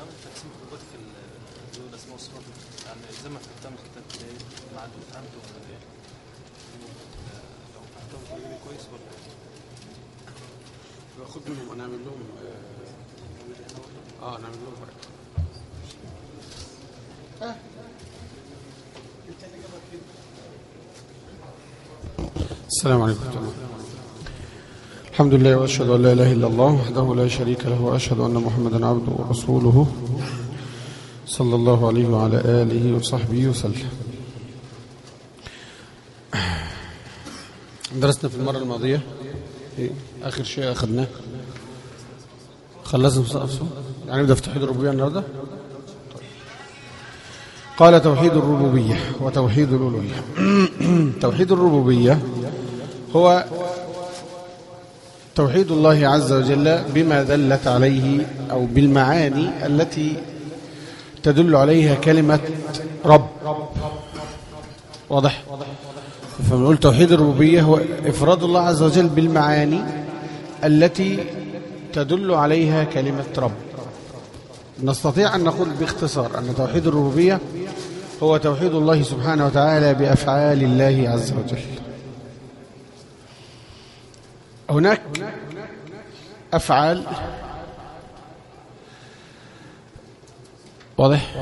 عامل تقسيم خطوط في ال- الاسماء والصفات يعني زي ما فهمتها من الكتاب كده ايه مع اللي فهمته في ايه لو فهمته بتقول لي كويس ولا ايه؟ خد منهم ونعمل لهم اه نعمل لهم فرق السلام عليكم ورحمة الله الحمد لله واشهد ان لا اله الا الله وحده لا شريك له واشهد ان محمدا عبده ورسوله صلى الله عليه وعلى اله وصحبه وسلم درسنا في المره الماضيه إيه؟ اخر شيء اخذناه خلصنا مصطفى يعني نبدا في توحيد الربوبيه النهارده قال توحيد الربوبيه وتوحيد الالوهيه توحيد الربوبيه هو توحيد الله عز وجل بما دلت عليه او بالمعاني التي تدل عليها كلمه رب واضح فبنقول توحيد الربوبيه هو افراد الله عز وجل بالمعاني التي تدل عليها كلمه رب نستطيع ان نقول باختصار ان توحيد الربوبيه هو توحيد الله سبحانه وتعالى بافعال الله عز وجل هناك افعال واضح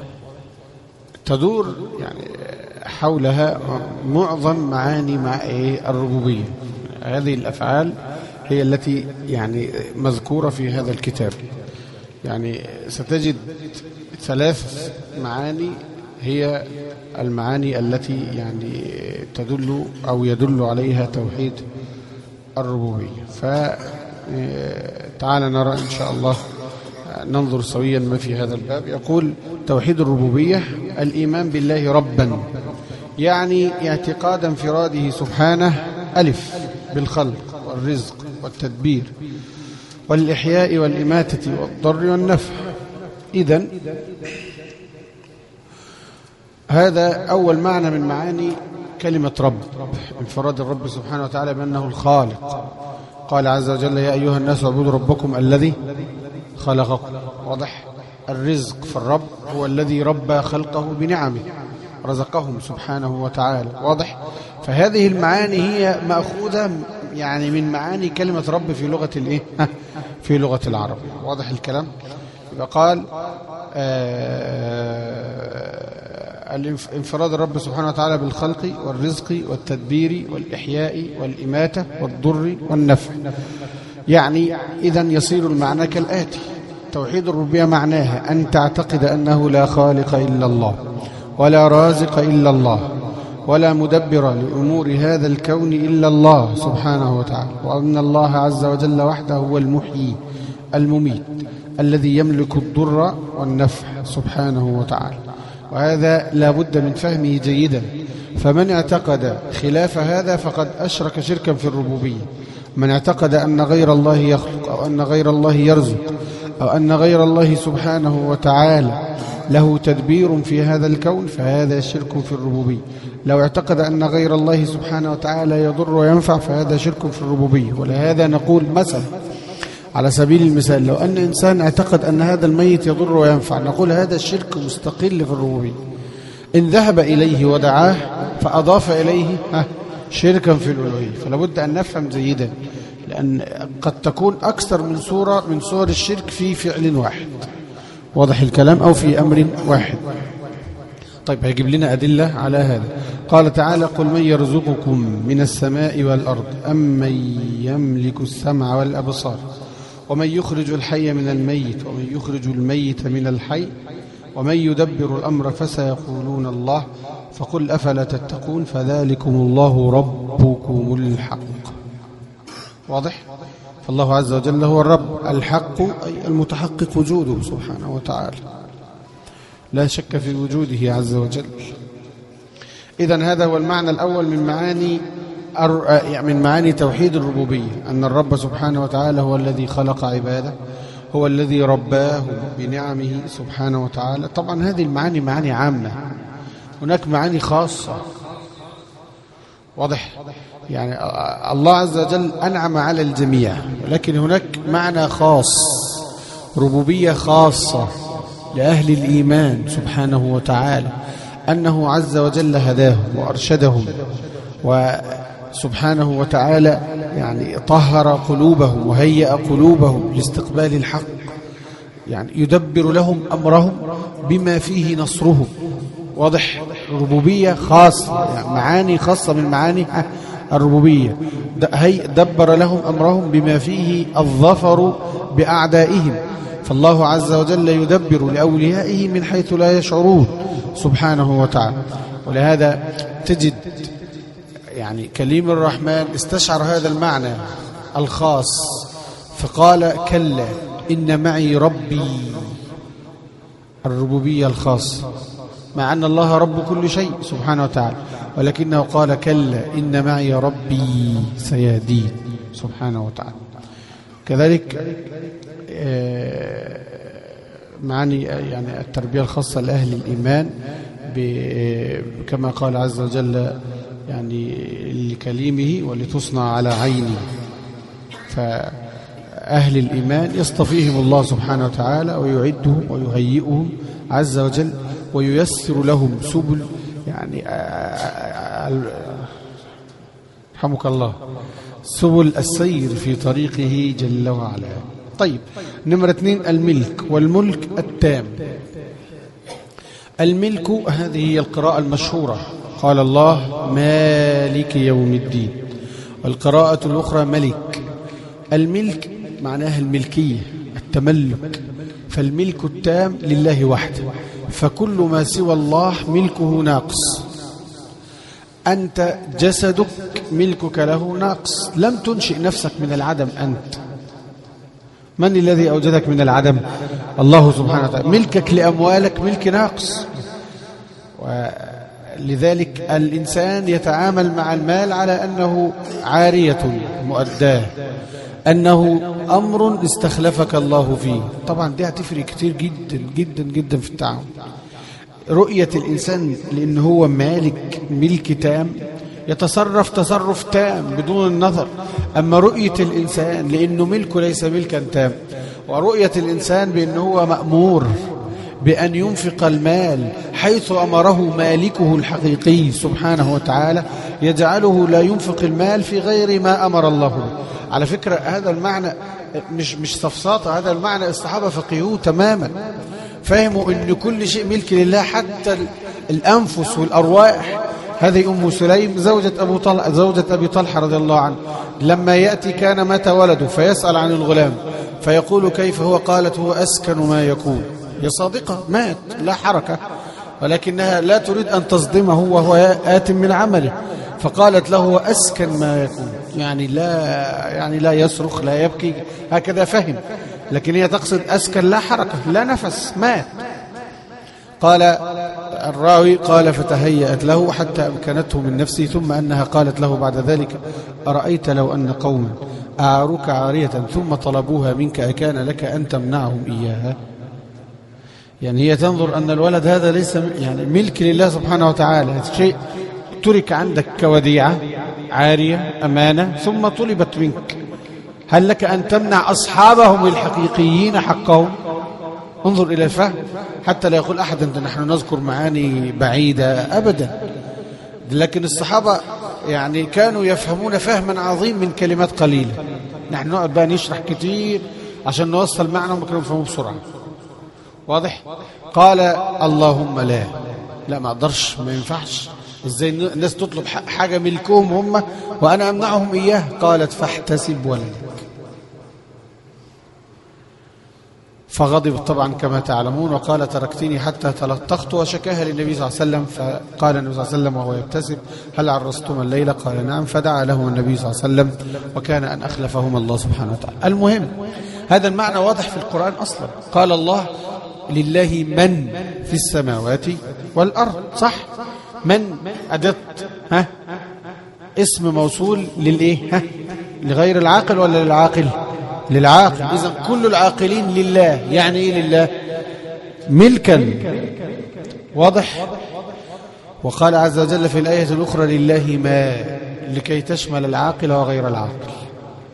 تدور يعني حولها معظم معاني مع إيه الربوبيه هذه الافعال هي التي يعني مذكوره في هذا الكتاب يعني ستجد ثلاث معاني هي المعاني التي يعني تدل او يدل عليها توحيد الربوبيه فتعالى نرى ان شاء الله ننظر سويا ما في هذا الباب يقول توحيد الربوبيه الايمان بالله ربا يعني اعتقاد انفراده سبحانه الف بالخلق والرزق والتدبير والإحياء والإماتة والضر والنفع إذا هذا أول معنى من معاني كلمة رب انفراد الرب سبحانه وتعالى بأنه الخالق قال عز وجل يا أيها الناس اعبدوا ربكم الذي خلقكم واضح الرزق فالرب هو الذي ربى خلقه بنعمه رزقهم سبحانه وتعالى واضح فهذه المعاني هي مأخوذة يعني من معاني كلمة رب في لغة الايه في لغة العرب واضح الكلام يبقى قال آه انفراد الرب سبحانه وتعالى بالخلق والرزق والتدبير والإحياء والإماتة والضر والنفع يعني إذا يصير المعنى كالآتي توحيد الربوبية معناها أن تعتقد أنه لا خالق إلا الله ولا رازق إلا الله ولا مدبر لأمور هذا الكون إلا الله سبحانه وتعالى وأن الله عز وجل وحده هو المحيي المميت الذي يملك الضر والنفع سبحانه وتعالى وهذا لا بد من فهمه جيدا فمن اعتقد خلاف هذا فقد أشرك شركا في الربوبية من اعتقد أن غير الله يخلق أو أن غير الله يرزق أو أن غير الله سبحانه وتعالى له تدبير في هذا الكون فهذا شرك في الربوبية لو اعتقد أن غير الله سبحانه وتعالى يضر وينفع فهذا شرك في الربوبية ولهذا نقول مثلا على سبيل المثال لو أن إنسان اعتقد أن هذا الميت يضر وينفع نقول هذا الشرك مستقل في الربوبية إن ذهب إليه ودعاه فأضاف إليه شركا في الألوهية فلا بد أن نفهم جيدا لأن قد تكون أكثر من صورة من صور الشرك في فعل واحد واضح الكلام أو في أمر واحد طيب هيجيب لنا أدلة على هذا قال تعالى قل من يرزقكم من السماء والأرض أم من يملك السمع والأبصار ومن يخرج الحي من الميت ومن يخرج الميت من الحي ومن يدبر الأمر فسيقولون الله فقل أفلا تتقون فذلكم الله ربكم الحق واضح فالله عز وجل هو الرب الحق أي المتحقق وجوده سبحانه وتعالى لا شك في وجوده عز وجل إذا هذا هو المعنى الأول من معاني من معاني توحيد الربوبية أن الرب سبحانه وتعالى هو الذي خلق عباده هو الذي رباه بنعمه سبحانه وتعالى طبعا هذه المعاني معاني عامة هناك معاني خاصة واضح يعني الله عز وجل أنعم على الجميع ولكن هناك معنى خاص ربوبية خاصة لأهل الإيمان سبحانه وتعالى أنه عز وجل هداهم وأرشدهم وسبحانه وتعالى يعني طهر قلوبهم وهيأ قلوبهم لاستقبال الحق يعني يدبر لهم أمرهم بما فيه نصرهم واضح ربوبية خاصة يعني معاني خاصة من معاني الربوبية هي دبر لهم أمرهم بما فيه الظفر بأعدائهم فالله عز وجل يدبر لأوليائه من حيث لا يشعرون سبحانه وتعالى ولهذا تجد يعني كليم الرحمن استشعر هذا المعنى الخاص فقال كلا إن معي ربي الربوبية الخاصة مع أن الله رب كل شيء سبحانه وتعالى ولكنه قال كلا إن معي ربي سيهدين سبحانه وتعالى كذلك معاني يعني التربية الخاصة لأهل الإيمان كما قال عز وجل يعني لكليمه ولتصنع على عيني فأهل الإيمان يصطفيهم الله سبحانه وتعالى ويعدهم ويهيئهم عز وجل وييسر لهم سبل يعني رحمك الله سبل السير في طريقه جل وعلا طيب نمرة اثنين الملك والملك التام الملك هذه هي القراءة المشهورة قال الله مالك يوم الدين والقراءة الأخرى ملك الملك معناها الملكية التملك فالملك التام لله وحده فكل ما سوى الله ملكه ناقص أنت جسدك ملكك له ناقص لم تنشئ نفسك من العدم أنت من الذي أوجدك من العدم الله سبحانه وتعالى ملكك لأموالك ملك ناقص ولذلك الإنسان يتعامل مع المال على أنه عارية مؤداه أنه أمر استخلفك الله فيه طبعا دي هتفرق كتير جدا جدا جدا في التعامل رؤية الإنسان لأن هو مالك ملك تام يتصرف تصرف تام بدون النظر أما رؤية الإنسان لأنه ملكه ليس ملكا تام ورؤية الإنسان بأنه هو مأمور بأن ينفق المال حيث أمره مالكه الحقيقي سبحانه وتعالى يجعله لا ينفق المال في غير ما أمر الله به على فكرة هذا المعنى مش مش سفساطة هذا المعنى الصحابة فقهوه تماما فهموا أن كل شيء ملك لله حتى الأنفس والأرواح هذه أم سليم زوجة أبو طلحة زوجة أبي طلحة رضي الله عنه لما يأتي كان مات ولده فيسأل عن الغلام فيقول كيف هو قالت هو أسكن ما يكون هي صادقة مات لا حركة ولكنها لا تريد أن تصدمه وهو آت من عمله فقالت له أسكن ما يكون يعني لا يعني لا يصرخ لا يبكي هكذا فهم لكن هي تقصد أسكن لا حركة لا نفس مات قال الراوي قال فتهيأت له حتى أمكنته من نفسه ثم أنها قالت له بعد ذلك أرأيت لو أن قوما أعاروك عارية ثم طلبوها منك أكان لك أن تمنعهم إياها يعني هي تنظر أن الولد هذا ليس يعني ملك لله سبحانه وتعالى شيء ترك عندك كوديعة عارية أمانة ثم طلبت منك هل لك أن تمنع أصحابهم الحقيقيين حقهم انظر إلى الفهم حتى لا يقول أحد أن نحن نذكر معاني بعيدة أبدا لكن الصحابة يعني كانوا يفهمون فهما عظيم من كلمات قليلة نحن نقعد بقى نشرح كتير عشان نوصل معنى وما كانوا يفهموا بسرعة واضح قال اللهم لا لا ما اقدرش ما ينفعش ازاي الناس تطلب حاجة ملكهم هم وانا امنعهم اياه قالت فاحتسب ولدك فغضب طبعا كما تعلمون وقال تركتني حتى تلطخت وشكاها للنبي صلى الله عليه وسلم فقال النبي صلى الله عليه وسلم وهو يبتسم هل عرستما الليلة قال نعم فدعا له النبي صلى الله عليه وسلم وكان أن أخلفهما الله سبحانه وتعالى المهم هذا المعنى واضح في القرآن أصلا قال الله لله من في السماوات والأرض صح من أدت ها اسم موصول للإيه ها لغير العاقل ولا للعاقل للعاقل إذا كل العاقلين لله يعني إيه لله ملكا واضح وقال عز وجل في الآية الأخرى لله ما لكي تشمل العاقل وغير العاقل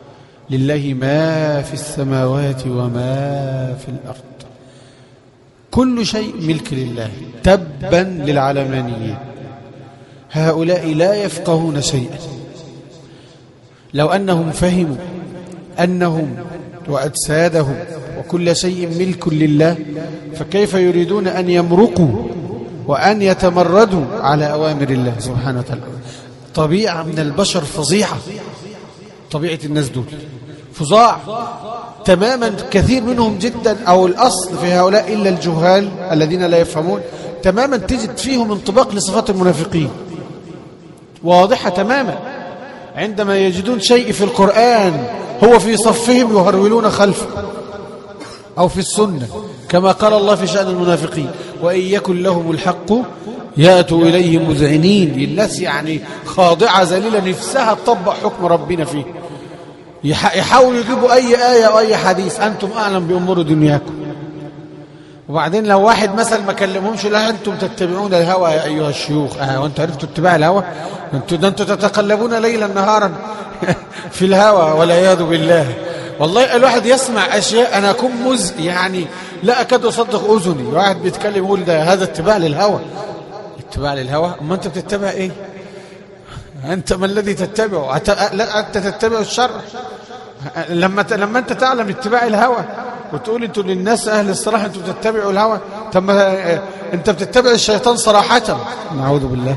لله ما في السماوات وما في الأرض كل شيء ملك لله تبا للعلمانيين هؤلاء لا يفقهون شيئا لو أنهم فهموا أنهم وأجسادهم وكل شيء ملك لله فكيف يريدون أن يمرقوا وأن يتمردوا على أوامر الله سبحانه وتعالى طبيعة من البشر فظيعة طبيعة الناس دول فظاع تماما كثير منهم جدا أو الأصل في هؤلاء إلا الجهال الذين لا يفهمون تماما تجد فيهم انطباق لصفات المنافقين واضحة تماما عندما يجدون شيء في القرآن هو في صفهم يهرولون خلفه أو في السنة كما قال الله في شأن المنافقين وإن يكن لهم الحق يأتوا إليه مذعنين الناس يعني خاضعة ذليلة نفسها تطبق حكم ربنا فيه يحاولوا يجيبوا أي آية أو أي حديث أنتم أعلم بأمور دنياكم وبعدين لو واحد مثلا ما كلمهمش لا أنتم تتبعون الهوى يا أيها الشيوخ آه وأنتم عرفتوا اتباع الهوى أنتم ده أنتم تتقلبون ليلا نهارا في الهوى والعياذ بالله والله الواحد يسمع أشياء أنا أكون مز يعني لا أكاد أصدق أذني واحد بيتكلم يقول ده هذا اتباع للهوى اتباع للهوى أما أنت بتتبع إيه أنت ما الذي تتبعه لا أنت تتبع الشر لما لما أنت تعلم اتباع الهوى وتقول أنتوا للناس أهل الصراحة أنتوا بتتبعوا الهوى طب أنت بتتبع الشيطان صراحة نعوذ بالله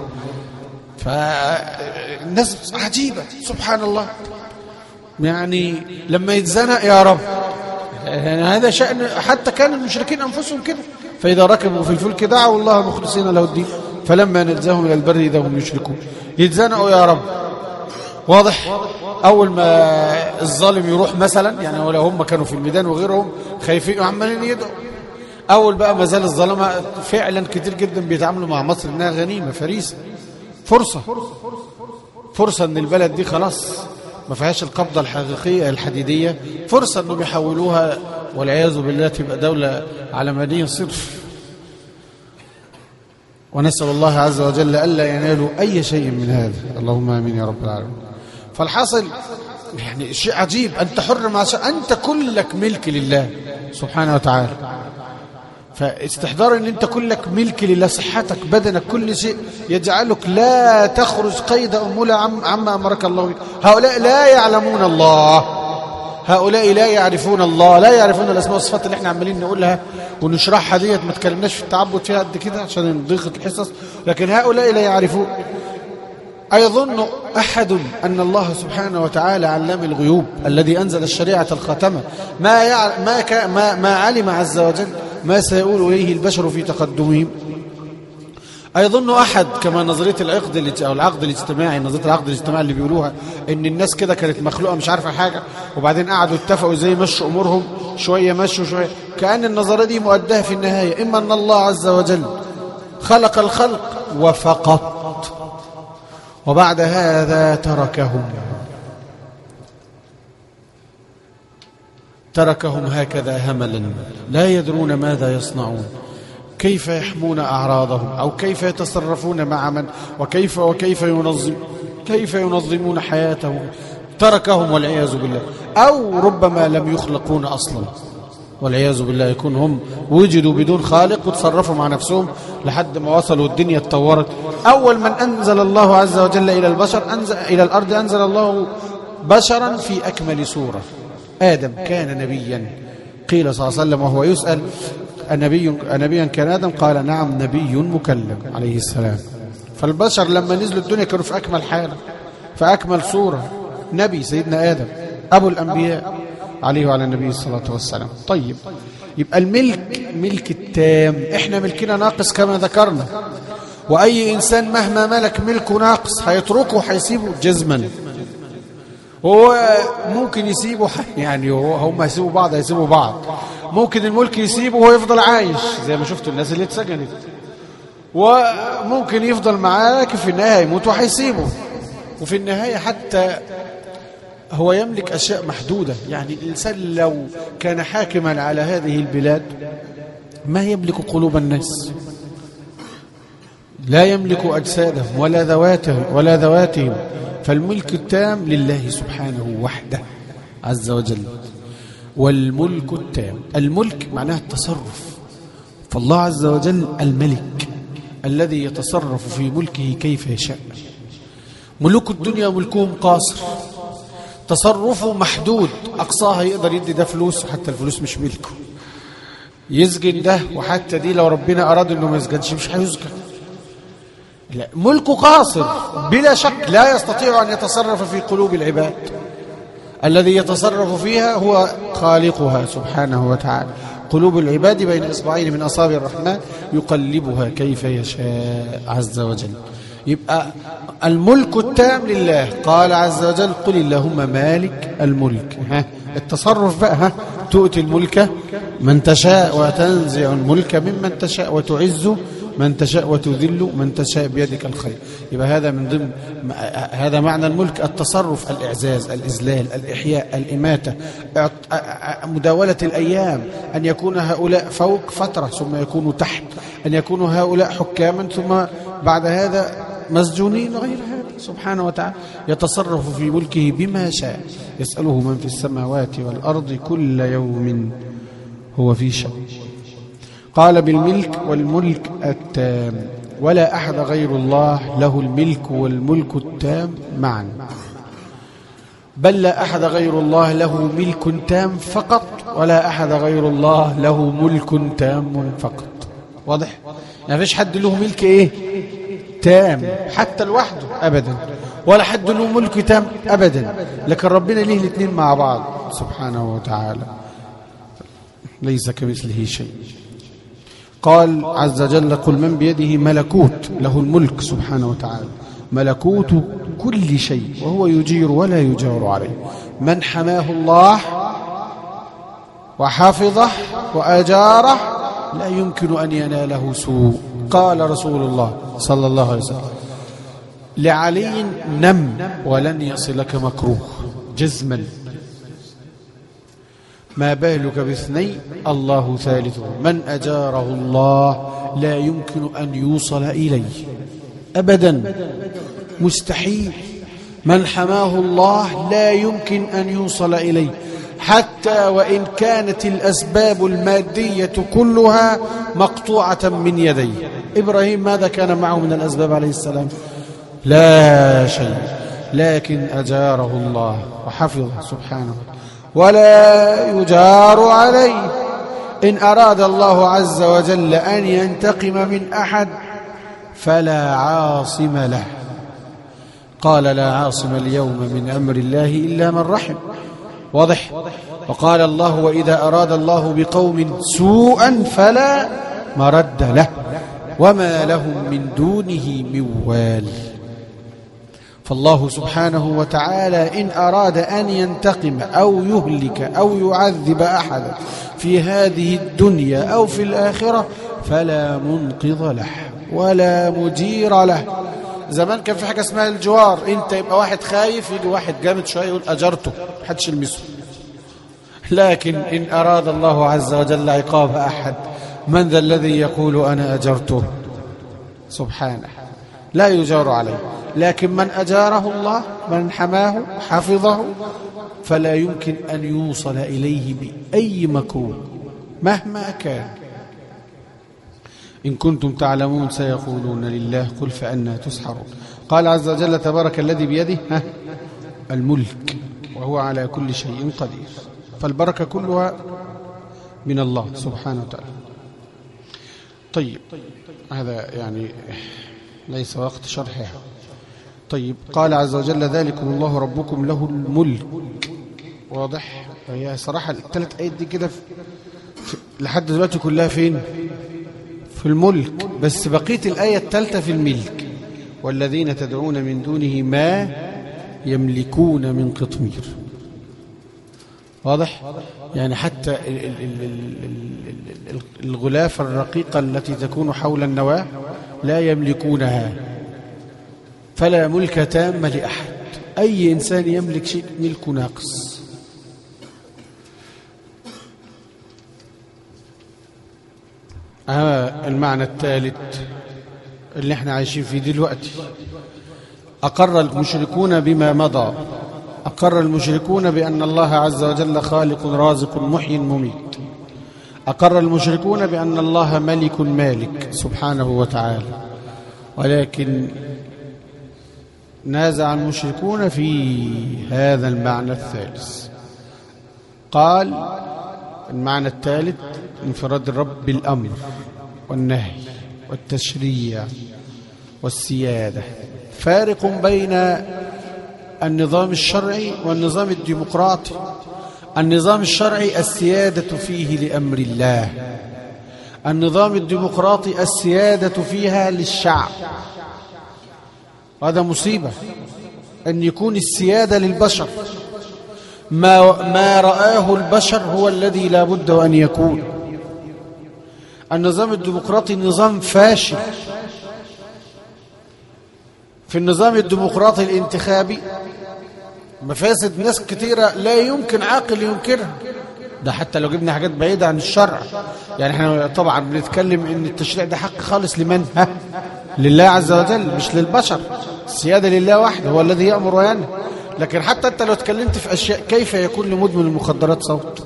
فالناس عجيبة سبحان الله يعني لما يتزنق يا رب يعني هذا شأن حتى كان المشركين أنفسهم كده فإذا ركبوا في الفلك دعوا الله مخلصين له الدين فلما نجزاهم إلى البر إذا هم يشركون يتزنقوا يا رب واضح أول ما الظالم يروح مثلا يعني ولا هم كانوا في الميدان وغيرهم خايفين وعمالين يدعوا أول بقى ما زال الظلمة فعلا كتير جدا بيتعاملوا مع مصر إنها غنيمة فريسة فرصة فرصة إن البلد دي خلاص ما فيهاش القبضة الحقيقية الحديدية فرصة أنهم يحولوها والعياذ بالله تبقى دولة علمانية صرف ونسأل الله عز وجل ألا ينالوا أي شيء من هذا اللهم آمين يا رب العالمين فالحاصل يعني شيء عجيب أنت حر مع شيء أنت كلك ملك لله سبحانه وتعالى فاستحضار ان انت كلك ملك لله صحتك بدنك كل شيء يجعلك لا تخرج قيد أمولة عم عما أمرك الله به هؤلاء لا يعلمون الله هؤلاء لا يعرفون الله لا يعرفون الأسماء والصفات اللي احنا عمالين نقولها ونشرحها ديت ما تكلمناش في التعبد فيها قد كده عشان ضيقة الحصص لكن هؤلاء لا يعرفون أيظن أحد أن الله سبحانه وتعالى علام الغيوب الذي أنزل الشريعة الخاتمة ما, يع... ما, ك... ما... ما علم عز وجل ما سيقول إليه البشر في تقدمهم أيظن أحد كما نظرية العقد أو العقد الاجتماعي نظرية العقد الاجتماعي اللي بيقولوها إن الناس كده كانت مخلوقة مش عارفة حاجة وبعدين قعدوا اتفقوا زي مشوا أمورهم شوية مشوا شوية كأن النظرية دي مؤداة في النهاية إما أن الله عز وجل خلق الخلق وفقط وبعد هذا تركهم تركهم هكذا هملا لا يدرون ماذا يصنعون كيف يحمون أعراضهم أو كيف يتصرفون مع من وكيف وكيف ينظم كيف ينظمون حياتهم تركهم والعياذ بالله أو ربما لم يخلقون أصلا والعياذ بالله يكون هم وجدوا بدون خالق وتصرفوا مع نفسهم لحد ما وصلوا الدنيا اتطورت أول من أنزل الله عز وجل إلى البشر أنزل إلى الأرض أنزل الله بشرا في أكمل صورة آدم كان نبيا قيل صلى الله عليه وسلم وهو يسأل أنبي أنبيا كان آدم قال نعم نبي مكلم عليه السلام فالبشر لما نزلوا الدنيا كانوا في أكمل حالة في أكمل صورة نبي سيدنا آدم أبو الأنبياء عليه وعلى النبي الصلاة والسلام طيب يبقى الملك ملك التام احنا ملكنا ناقص كما ذكرنا وأي إنسان مهما ملك ملكه ناقص هيتركه هيسيبه جزما هو ممكن يسيبه يعني هو هم هيسيبوا بعض هيسيبوا بعض ممكن الملك يسيبه وهو يفضل عايش زي ما شفتوا الناس اللي اتسجنت وممكن يفضل معاه لكن في النهاية يموت وهيسيبه وفي النهاية حتى هو يملك أشياء محدودة يعني الإنسان لو كان حاكما على هذه البلاد ما يملك قلوب الناس لا يملك أجسادهم ولا ذواتهم ولا ذواتهم فالملك التام لله سبحانه وحده عز وجل والملك التام الملك معناه التصرف فالله عز وجل الملك الذي يتصرف في ملكه كيف يشاء ملوك الدنيا ملكهم قاصر تصرفه محدود أقصاها يقدر يدي ده فلوس حتى الفلوس مش ملكه يسجن ده وحتى دي لو ربنا أراد أنه ما يسجنش مش هيسجن لا ملكه قاصر بلا شك لا يستطيع أن يتصرف في قلوب العباد الذي يتصرف فيها هو خالقها سبحانه وتعالى قلوب العباد بين إصبعين من أصابع الرحمن يقلبها كيف يشاء عز وجل يبقى الملك التام لله قال عز وجل قل اللهم مالك الملك ها التصرف بقى ها تؤتي الملك من تشاء وتنزع الملك ممن تشاء وتعز من تشاء وتذل من تشاء بيدك الخير يبقى هذا من ضمن هذا معنى الملك التصرف الإعزاز الإذلال الإحياء الإماتة مداولة الأيام أن يكون هؤلاء فوق فترة ثم يكونوا تحت أن يكونوا هؤلاء حكاما ثم بعد هذا مسجونين غير هذا سبحانه وتعالى يتصرف في ملكه بما شاء يسأله من في السماوات والأرض كل يوم هو في شأن قال بالملك والملك التام ولا أحد غير الله له الملك والملك التام معا بل لا أحد غير الله له ملك تام فقط ولا أحد غير الله له ملك تام فقط واضح يعني فيش حد له ملك ايه تام حتى لوحده أبدا ولا حد له ملك تام أبدا لكن ربنا ليه الاثنين مع بعض سبحانه وتعالى ليس كمثله شيء قال عز وجل قل من بيده ملكوت له الملك سبحانه وتعالى ملكوت كل شيء وهو يجير ولا يجار عليه من حماه الله وحفظه وأجاره لا يمكن أن يناله سوء قال رسول الله صلى الله عليه وسلم لعلي نم ولن يصلك مكروه جزما ما بالك باثنين الله ثالثه من أجاره الله لا يمكن أن يوصل إليه أبدا مستحيل من حماه الله لا يمكن أن يوصل إليه حتى وإن كانت الأسباب المادية كلها مقطوعة من يديه إبراهيم ماذا كان معه من الأسباب عليه السلام لا شيء لكن أجاره الله وحفظه سبحانه ولا يجار عليه إن أراد الله عز وجل أن ينتقم من أحد فلا عاصم له قال لا عاصم اليوم من أمر الله إلا من رحم واضح وقال الله وإذا أراد الله بقوم سوءا فلا مرد له وما لهم من دونه من وال فالله سبحانه وتعالى إن أراد أن ينتقم أو يهلك أو يعذب أحدا في هذه الدنيا أو في الآخرة فلا منقذ له ولا مجير له زمان كان في حاجة اسمها الجوار انت يبقى واحد خايف يجي واحد جامد شوية يقول أجرته محدش يلمسه لكن إن أراد الله عز وجل عقاب أحد من ذا الذي يقول أنا أجرته سبحانه لا يجار عليه لكن من أجاره الله من حماه حفظه فلا يمكن أن يوصل إليه بأي مكروه مهما كان إن كنتم تعلمون سيقولون لله قل فأنا تسحرون قال عز وجل تبارك الذي بيده ها الملك وهو على كل شيء قدير فالبركة كلها من الله سبحانه وتعالى طيب هذا يعني ليس وقت شرحها طيب قال عز وجل ذلكم الله ربكم له الملك واضح هي صراحة الثلاث آيات دي كده في- في- لحد دلوقتي كلها فين في الملك بس بقية الآية الثالثة في الملك والذين تدعون من دونه ما يملكون من قطمير واضح يعني حتى ال- ال- ال- ال- ال- ال- الغلاف الرقيقة التي تكون حول النواة لا يملكونها فلا ملك تام لأحد أي إنسان يملك شيء ملك ناقص آه المعنى الثالث اللي احنا عايشين فيه دلوقتي أقر المشركون بما مضى أقر المشركون بأن الله عز وجل خالق رازق محيي مميت أقر المشركون بأن الله ملك مالك سبحانه وتعالى ولكن نازع المشركون في هذا المعنى الثالث قال المعنى الثالث انفراد الرب بالأمر والنهي والتشريع والسيادة فارق بين النظام الشرعي والنظام الديمقراطي النظام الشرعي السيادة فيه لأمر الله النظام الديمقراطي السيادة فيها للشعب هذا مصيبة أن يكون السيادة للبشر ما, ما رآه البشر هو الذي لا بد أن يكون النظام الديمقراطي نظام فاشل في النظام الديمقراطي الانتخابي مفاسد ناس كثيرة لا يمكن عاقل ينكرها ده حتى لو جبنا حاجات بعيدة عن الشرع يعني احنا طبعا بنتكلم ان التشريع ده حق خالص لمن ها لله عز وجل مش للبشر السيادة لله وحده هو الذي يأمر وينهى لكن حتى انت لو اتكلمت في اشياء كيف يكون لمدمن المخدرات صوت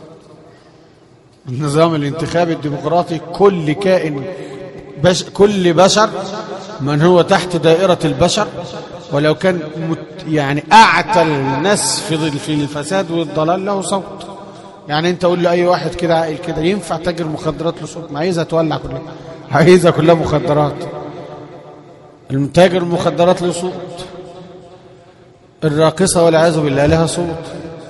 النظام الانتخابي الديمقراطي كل كائن بش كل بشر من هو تحت دائرة البشر ولو كان مت يعني أعتى الناس في في الفساد والضلال له صوت يعني انت قول لأي واحد كده عاقل كده ينفع تاجر مخدرات له صوت ما عايزها تولع كلها عايزها كلها مخدرات المتاجر المخدرات له صوت الراقصة والعياذ بالله لها صوت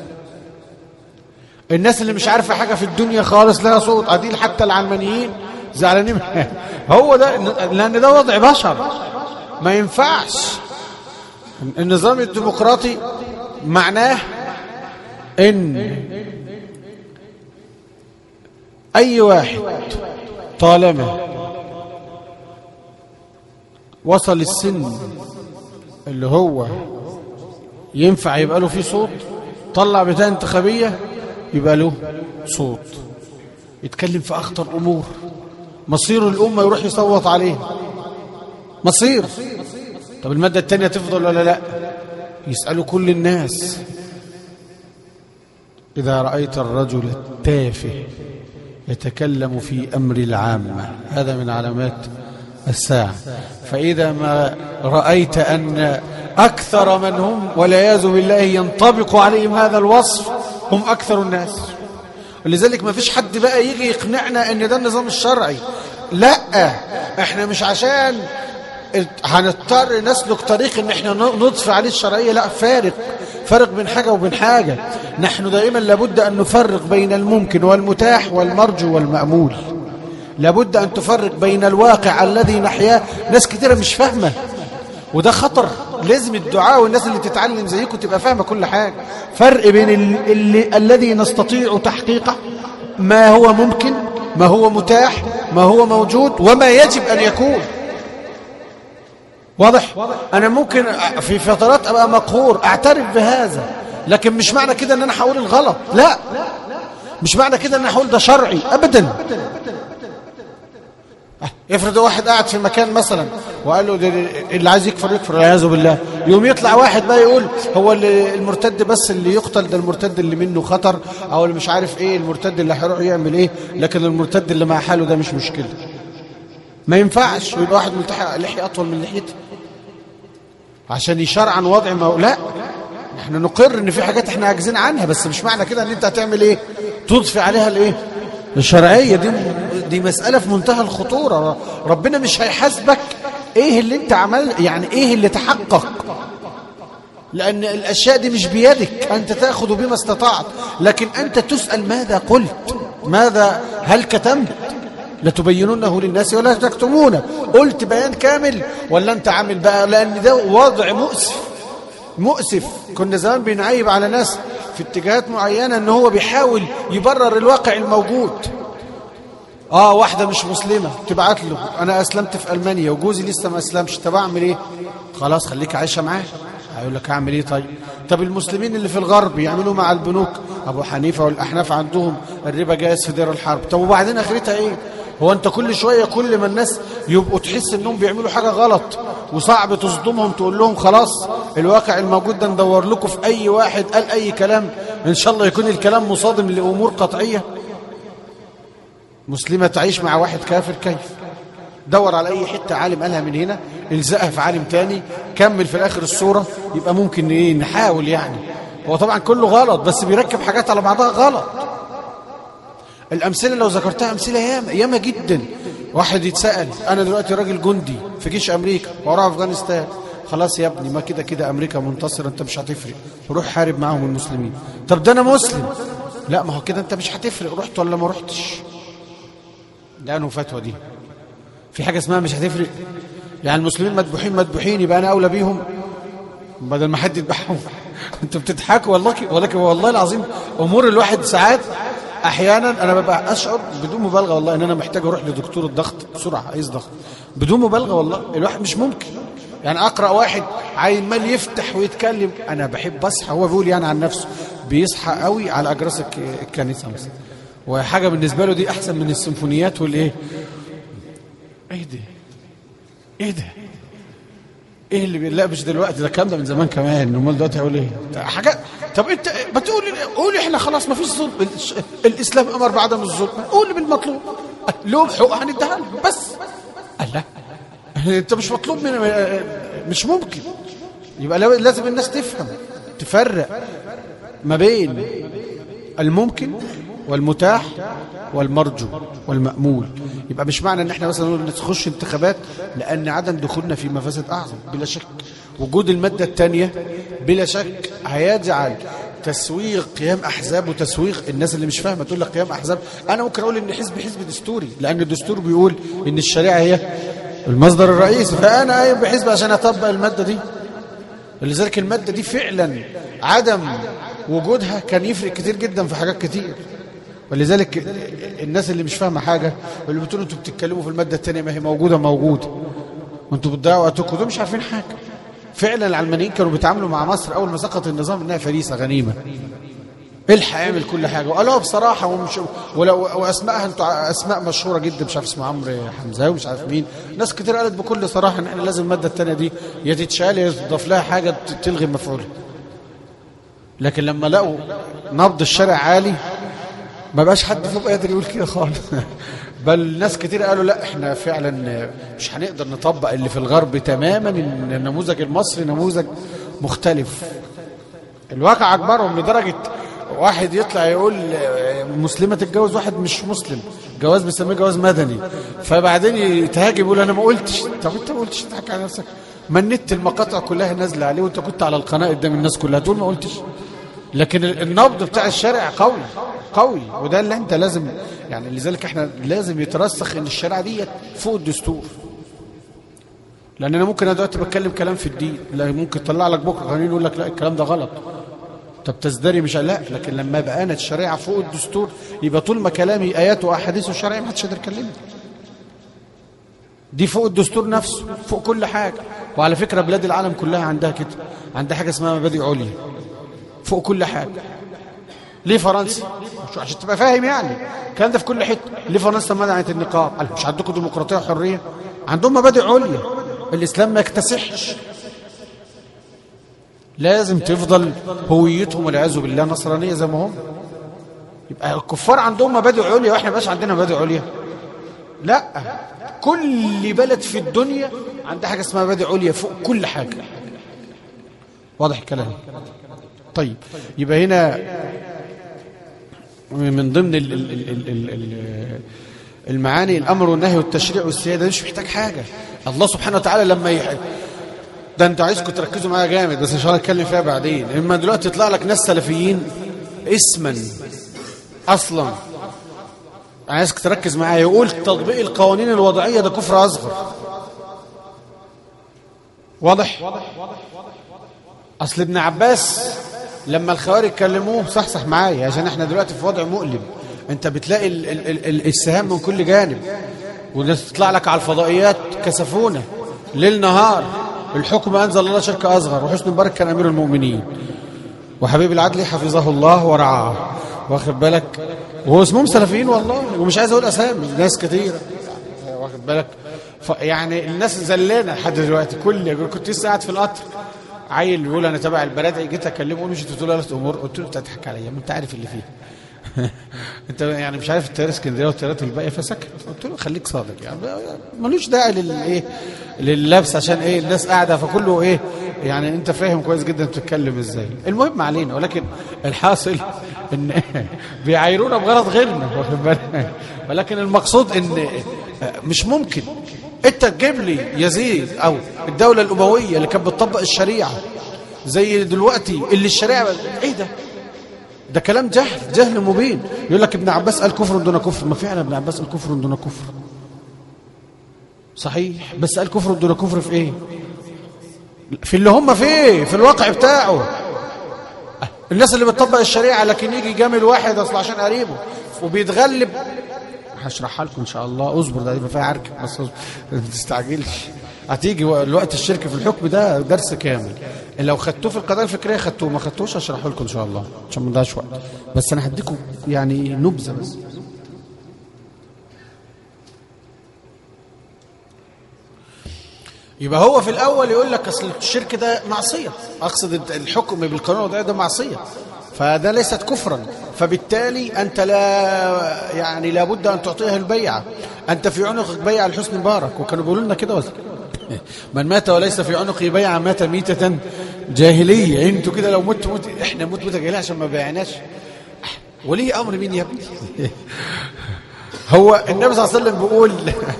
الناس اللي مش عارفة حاجة في الدنيا خالص لها صوت عديل حتى العلمانيين زعلانين هو ده لأن ده وضع بشر ما ينفعش النظام الديمقراطي معناه ان اي واحد طالما وصل السن اللي هو ينفع يبقى له فيه صوت طلع بتاع انتخابية يبقى له صوت يتكلم في أخطر أمور مصير الأمة يروح يصوت عليه مصير طب المادة التانية تفضل ولا لا يسألوا كل الناس إذا رأيت الرجل التافه يتكلم في أمر العامة هذا من علامات الساعة فإذا ما رأيت أن أكثر من هم والعياذ بالله ينطبق عليهم هذا الوصف هم أكثر الناس ولذلك ما فيش حد بقى يجي يقنعنا أن ده النظام الشرعي لا احنا مش عشان هنضطر نسلك طريق ان احنا نضفي عليه الشرعية لا فارق فرق بين حاجة وبين حاجة نحن دائما لابد أن نفرق بين الممكن والمتاح والمرجو والمأمول لابد أن تفرق بين الواقع الذي نحياه ناس كتيرة مش فاهمة وده خطر لازم الدعاء والناس اللي تتعلم زيكم تبقى فاهمة كل حاجة فرق بين اللي الذي نستطيع تحقيقه ما هو ممكن ما هو متاح ما هو موجود وما يجب أن يكون واضح أنا ممكن في فترات أبقى مقهور أعترف بهذا لكن مش معنى كده أن أنا هقول الغلط لا مش معنى كده أن أنا هقول ده شرعي أبدا افرض واحد قاعد في مكان مثلا وقال له اللي عايز يكفر يكفر والعياذ بالله يوم يطلع واحد بقى يقول هو اللي المرتد بس اللي يقتل ده المرتد اللي منه خطر او اللي مش عارف ايه المرتد اللي هيروح يعمل ايه لكن المرتد اللي مع حاله ده مش مشكله ما ينفعش ويبقى واحد ملتحق لحية اطول من لحيته عشان يشرع عن وضع ما لا احنا نقر ان في حاجات احنا عاجزين عنها بس مش معنى كده ان انت هتعمل ايه تضفي عليها الايه الشرعيه دي دي مساله في منتهى الخطوره ربنا مش هيحاسبك ايه اللي انت عمل يعني ايه اللي تحقق لان الاشياء دي مش بيدك انت تاخذ بما استطعت لكن انت تسال ماذا قلت ماذا هل كتمت لتبينونه للناس ولا تكتمونه قلت بيان كامل ولا انت عامل بقى لان ده وضع مؤسف مؤسف كنا زمان بنعيب على ناس في اتجاهات معينة ان هو بيحاول يبرر الواقع الموجود اه واحدة مش مسلمة تبعت له انا اسلمت في المانيا وجوزي لسه ما اسلمش طب اعمل ايه خلاص خليك عايشة معاه هيقول لك اعمل ايه طيب طب المسلمين اللي في الغرب يعملوا مع البنوك ابو حنيفة والاحناف عندهم الربا جائز في دير الحرب طب وبعدين اخرتها ايه هو انت كل شوية كل ما الناس يبقوا تحس انهم بيعملوا حاجة غلط وصعب تصدمهم تقول لهم خلاص الواقع الموجود ده ندور لكم في اي واحد قال اي كلام ان شاء الله يكون الكلام مصادم لامور قطعية مسلمة تعيش مع واحد كافر كيف دور على أي حتة عالم قالها من هنا الزقها في عالم تاني كمل في الآخر الصورة يبقى ممكن إيه نحاول يعني هو طبعا كله غلط بس بيركب حاجات على بعضها غلط الأمثلة لو ذكرتها أمثلة ياما ياما جدا واحد يتسأل أنا دلوقتي راجل جندي في جيش أمريكا وراء أفغانستان خلاص يا ابني ما كده كده أمريكا منتصرة أنت مش هتفرق روح حارب معاهم المسلمين طب ده أنا مسلم لا ما هو كده أنت مش هتفرق رحت ولا ما رحتش ده أنه فتوى دي في حاجة اسمها مش هتفرق يعني المسلمين مذبوحين مذبوحين يبقى أنا أولى بيهم بدل ما حد يذبحهم انتوا بتضحكوا والله ولكن والله العظيم امور الواحد ساعات احيانا انا ببقى اشعر بدون مبالغه والله ان انا محتاج اروح لدكتور الضغط بسرعه قيس ضغط بدون مبالغه والله الواحد مش ممكن يعني اقرا واحد عمال يفتح ويتكلم انا بحب اصحى هو بيقول يعني عن نفسه بيصحى قوي على اجراس الك- الكنيسه مثلا وحاجه بالنسبه له دي احسن من السيمفونيات والايه ايه ده ايه ده ايه اللي بي... لا مش دلوقتي ده الكلام ده من زمان كمان امال دلوقتي هيقول ايه حاجه طب انت ما تقول قول احنا خلاص ما فيش ظلم الش- الاسلام امر بعدم الظلم قول بالمطلوب لهم حقوق هنديها لهم بس الله انت مش مطلوب من مش ممكن يبقى لو- لازم الناس تفهم تفرق ما بين الممكن والمتاح والمرجو والمأمول يبقى مش معنى ان احنا مثلا نقول نخش انتخابات لان عدم دخولنا في مفاسد اعظم بلا شك وجود المادة الثانية بلا شك هيجعل تسويق قيام احزاب وتسويق الناس اللي مش فاهمه تقول لك قيام احزاب انا ممكن اقول ان حزب حزب دستوري لان الدستور بيقول ان الشريعه هي المصدر الرئيسي فانا قايم بحزب عشان اطبق الماده دي لذلك المادة دي فعلا عدم وجودها كان يفرق كتير جدا في حاجات كتير ولذلك الناس اللي مش فاهمة حاجة واللي بتقولوا انتوا بتتكلموا في المادة التانية ما هي موجودة موجودة وانتوا بتضيعوا وقتكم دول مش عارفين حاجة فعلا العلمانيين كانوا بيتعاملوا مع مصر أول ما سقط النظام إنها فريسة غنيمة الحق يعمل كل حاجه وقالوها بصراحه ومش ولو واسمائها انتوا اسماء مشهوره جدا مش عارف اسمه عمرو حمزاوي ومش عارف مين ناس كتير قالت بكل صراحه ان احنا لازم الماده الثانيه دي يا تتشال يا تضاف لها حاجه ت- تلغي مفعولها لكن لما لقوا نبض الشارع عالي ما بقاش حد فيهم قادر يقول كده خالص بل ناس كتير قالوا لا احنا فعلا مش هنقدر نطبق اللي في الغرب تماما ان النموذج المصري نموذج مختلف الواقع اكبرهم لدرجه واحد يطلع يقول آه، مسلمه تتجوز واحد مش مسلم جواز بيسميه جواز مدني فبعدين يتهاجم يقول انا ما قلتش طب انت ما قلتش تضحك على نفسك ما النت المقاطع كلها نازله عليه وانت كنت على القناه قدام الناس كلها تقول ما قلتش لكن ال- النبض بتاع الشارع قوي قوي وده اللي انت لازم يعني لذلك احنا لازم يترسخ ان الشارع ديت فوق الدستور لان انا ممكن انا دلوقتي بتكلم كلام في الدين لا ممكن يطلع لك بكره قانون يقول لك لا الكلام ده غلط طب تزدري مش لا لكن لما يبقى انا الشريعه فوق الدستور يبقى طول ما كلامي ايات واحاديث وشرعيه ما حدش يقدر يكلمني دي فوق الدستور نفسه فوق كل حاجه وعلى فكره بلاد العالم كلها عندها كده عندها حاجه اسمها مبادئ عليا فوق كل حاجه ليه فرنسا مش- عشان تبقى فاهم يعني الكلام ده في كل حته ليه فرنسا منعت النقاب قال مش عندكم ديمقراطيه وحريه عندهم مبادئ عليا الاسلام ما يكتسحش لازم تفضل هويتهم والعياذ بالله نصرانيه زي ما هم يبقى الكفار عندهم مبادئ عليا واحنا مبقاش عندنا مبادئ عليا لا كل بلد في الدنيا عندها حاجه اسمها مبادئ عليا فوق كل حاجه واضح الكلام طيب يبقى هنا من ضمن ال ال ال ال ال ال المعاني الامر والنهي والتشريع والسياده مش محتاج حاجه الله سبحانه وتعالى لما يح... ده انتوا عايزكم تركزوا معايا جامد بس ان شاء الله نتكلم فيها بعدين اما دلوقتي يطلع لك ناس سلفيين اسما اصلا عايزك تركز معايا يقول تطبيق القوانين الوضعيه ده كفر اصغر واضح اصل ابن عباس لما الخوارج كلموه صحصح معايا عشان احنا دلوقتي في وضع مؤلم انت بتلاقي ال ال ال ال السهام من كل جانب والناس تطلع لك على الفضائيات كسفونه ليل نهار الحكم انزل الله شركه اصغر وحسن مبارك كان امير المؤمنين وحبيب العدلي حفظه الله ورعاه واخد بالك وهو اسمهم سلفيين والله ومش عايز اقول اسامي ناس كتير واخد بالك ف يعني الناس زلانه لحد دلوقتي كل كنت لسه قاعد في القطر عيل بيقول انا تبع البرادعي جيت اكلمه قول مش انت بتقول ثلاث امور قلت له انت هتضحك عليا ما انت عارف اللي فيه انت يعني مش عارف التيارات اسكندريه والتيارات الباقيه فسكت قلت له خليك صادق يعني ملوش داعي للايه لللبس عشان ايه الناس قاعده فكله ايه يعني انت فاهم كويس جدا بتتكلم ازاي المهم علينا ولكن الحاصل ان بيعايرونا بغرض غيرنا واخد بالك ولكن المقصود ان مش ممكن انت تجيب لي يزيد او الدوله الامويه اللي كانت بتطبق الشريعه زي دلوقتي اللي الشريعه ايه ده ده كلام جهل جهل مبين يقول لك ابن عباس قال كفر دون كفر ما فعلا ابن عباس قال كفر دون كفر صحيح بس قال كفر دون كفر في ايه في اللي هم فيه في الواقع بتاعه الناس اللي بتطبق الشريعة لكن يجي جامل واحد اصل عشان قريبه وبيتغلب هشرحها لكم ان شاء الله اصبر ده يبقى فيها عركه بس اصبر ما تستعجلش هتيجي الوقت الشرك في الحكم ده درس كامل لو خدتوه في القضايا الفكريه خدتوه ما خدتوش هشرحه لكم ان شاء الله عشان ما نضيعش وقت بس انا هديكم يعني نبذه بس يبقى هو في الاول يقول لك اصل الشرك ده معصيه اقصد الحكم بالقانون ده ده معصيه فده ليست كفرا فبالتالي انت لا يعني لابد ان تعطيها البيعه انت في عنقك بيعه لحسن مبارك وكانوا بيقولوا لنا كده من مات وليس في عنقه بيعه مات ميته جاهليه انتوا كده لو مت مت احنا نموت موته جاهليه عشان ما بيعناش ولي امر مين يا ابني هو النبي صلى الله عليه وسلم بيقول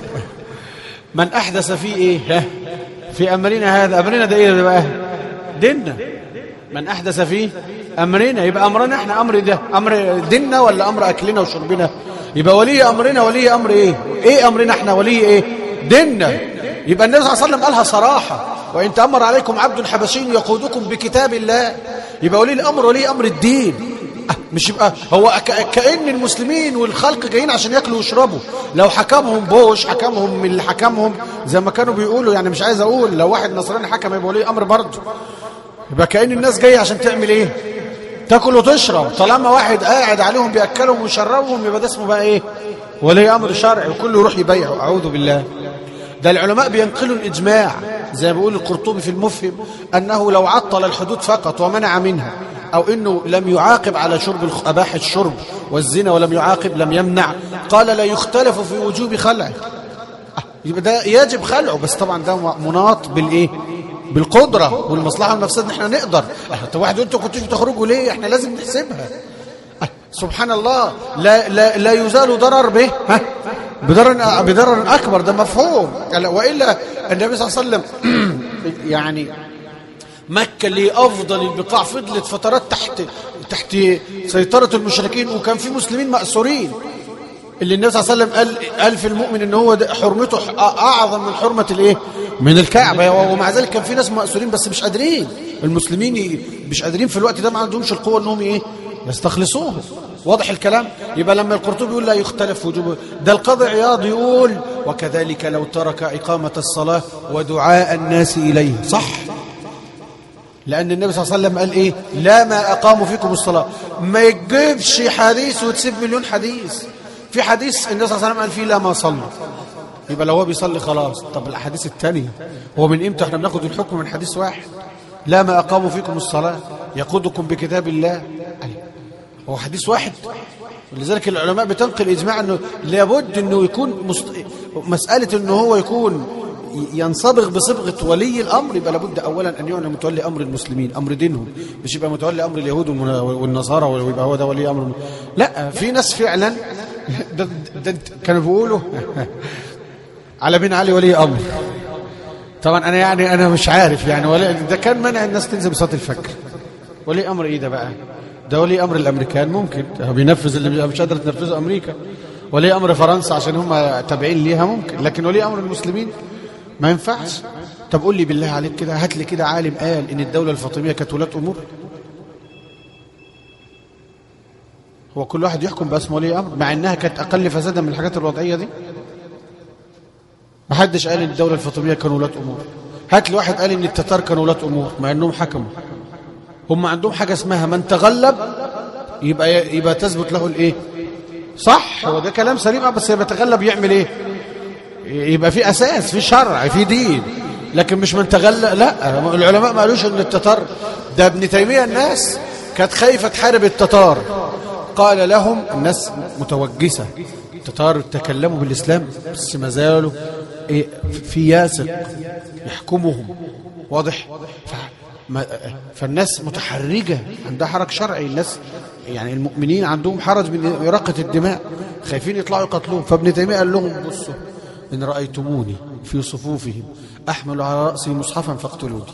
من احدث في ايه ها في امرنا هذا امرنا ده ايه بقى ديننا من احدث فيه امرنا يبقى امرنا احنا امر ده امر ديننا ولا امر اكلنا وشربنا يبقى ولي امرنا ولي امر ايه ايه امرنا احنا ولي ايه ديننا يبقى النبي صلى الله عليه وسلم قالها صراحه وان تامر عليكم عبد حبشي يقودكم بكتاب الله يبقى ولي الامر ولي امر الدين مش يبقى هو كأن المسلمين والخلق جايين عشان ياكلوا ويشربوا لو حكمهم بوش حكمهم من اللي حكمهم زي ما كانوا بيقولوا يعني مش عايز اقول لو واحد نصراني حكم يبقى ولي امر برضه يبقى كأن الناس جايه عشان تعمل ايه تاكل وتشرب طالما واحد قاعد عليهم بياكلهم ويشربهم يبقى ده اسمه بقى ايه ولي امر شرعي وكله يروح يبيعه اعوذ بالله ده العلماء بينقلوا الاجماع زي ما بيقول القرطبي في المفهم انه لو عطل الحدود فقط ومنع منها أو أنه لم يعاقب على شرب أباح الشرب والزنا ولم يعاقب لم يمنع قال لا يختلف في وجوب خلعه يبقى ده يجب خلعه بس طبعا ده مناط بالإيه بالقدرة والمصلحة والمفسد احنا نقدر طب واحد انتوا كنتوش بتخرجوا ليه احنا لازم نحسبها سبحان الله لا, لا, لا يزال ضرر به ها بضرر, بضرر أكبر ده مفهوم وإلا النبي صلى الله عليه وسلم يعني مكة اللي أفضل البقاع فضلت فترات تحت تحت سيطرة المشركين وكان في مسلمين مأسورين اللي النبي صلى الله عليه وسلم قال, قال في المؤمن ان هو حرمته اعظم من حرمه الايه من الكعبه ومع ذلك كان في ناس مأسورين بس مش قادرين المسلمين مش قادرين في الوقت ده ما عندهمش القوه انهم ايه يستخلصوه واضح الكلام يبقى لما القرطبي يقول لا يختلف وجوب ده القاضي عياض يقول وكذلك لو ترك إقامة الصلاة ودعاء الناس إليه صح لأن النبي صلى الله عليه وسلم قال إيه لا ما أقاموا فيكم الصلاة ما يجيبش حديث وتسيب مليون حديث في حديث النبي صلى الله عليه وسلم قال فيه لا ما صلوا يبقى لو هو بيصلي خلاص طب الأحاديث الثانية هو من إمتى احنا بناخد الحكم من حديث واحد لا ما أقاموا فيكم الصلاة يقودكم بكتاب الله هو حديث واحد ولذلك العلماء بتنقل إجماع أنه لابد أنه يكون مست... مسألة أنه هو يكون ينصبغ بصبغة ولي الأمر يبقى لابد أولا أن يعلم متولي أمر المسلمين أمر دينهم مش يبقى متولي أمر اليهود والنصارى ويبقى هو ده ولي أمر لا في ناس فعلا ده ده كانوا بيقولوا على بن علي ولي أمر طبعا أنا يعني أنا مش عارف يعني ولا ده كان منع الناس تنزل بصلاة الفجر ولي أمر إيه ده بقى ده ولي أمر الأمريكان ممكن بينفذ اللي مش قادرة تنفذه أمريكا ولي أمر فرنسا عشان هم تابعين ليها ممكن لكن ولي أمر المسلمين ما ينفعش طب قول لي بالله عليك كده هات لي كده عالم قال ان الدولة الفاطمية كانت ولاة امور هو كل واحد يحكم باسم ولي امر مع انها كانت اقل فسادا من الحاجات الوضعية دي ما حدش قال ان الدولة الفاطمية كانوا ولاة امور هات لي واحد قال ان التتار كانوا ولاة امور مع انهم حكموا هم عندهم حاجة اسمها من تغلب يبقى يبقى تثبت له الايه صح هو ده كلام سليم بس يتغلب يعمل ايه يبقى في اساس في شرع في دين لكن مش من تغلى لا العلماء ما قالوش ان التتار ده ابن تيميه الناس كانت خايفه تحارب التتار قال لهم الناس متوجسة تتار تكلموا بالإسلام بس ما زالوا إيه في ياسق يحكمهم واضح ف- ما- فالناس متحرجة عندها حرج شرعي الناس يعني المؤمنين عندهم حرج من إراقة الدماء خايفين يطلعوا يقتلوهم فابن تيمية قال لهم بصوا إن رأيتموني في صفوفهم أحمل على رأسي مصحفا فاقتلوني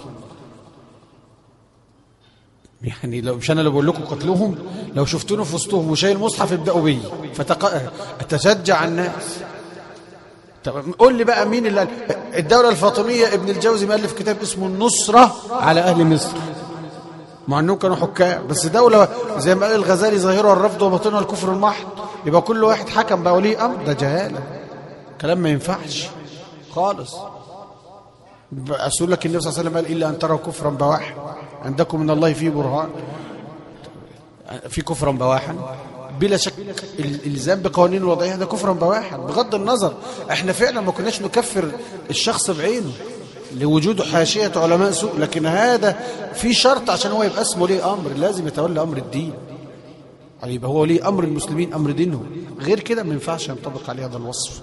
يعني لو مش انا اللي بقول لكم قتلوهم لو شفتوني في وسطهم وشايل مصحف ابداوا بي فتق... اتشجع الناس طب قول لي بقى مين اللي قال الدوله الفاطميه ابن الجوزي مؤلف كتاب اسمه النصره على اهل مصر مع انهم كانوا حكام بس دوله زي ما قال الغزالي ظاهرها الرفض وباطنها الكفر المحض يبقى كل واحد حكم بقى ولي امر ده جهاله كلام ما ينفعش خالص أقول لك النبي صلى الله عليه وسلم قال إلا أن تروا كفرا بواحا عندكم من الله فيه برهان في كفرا بواحا بلا شك الالزام بقوانين الوضعيه ده كفرا بواحا بغض النظر احنا فعلا ما كناش نكفر الشخص بعينه لوجود حاشيه علماء سوء لكن هذا في شرط عشان هو يبقى اسمه ليه امر لازم يتولى امر الدين يعني يبقى هو ليه امر المسلمين امر دينهم غير كده ما ينفعش ينطبق عليه هذا الوصف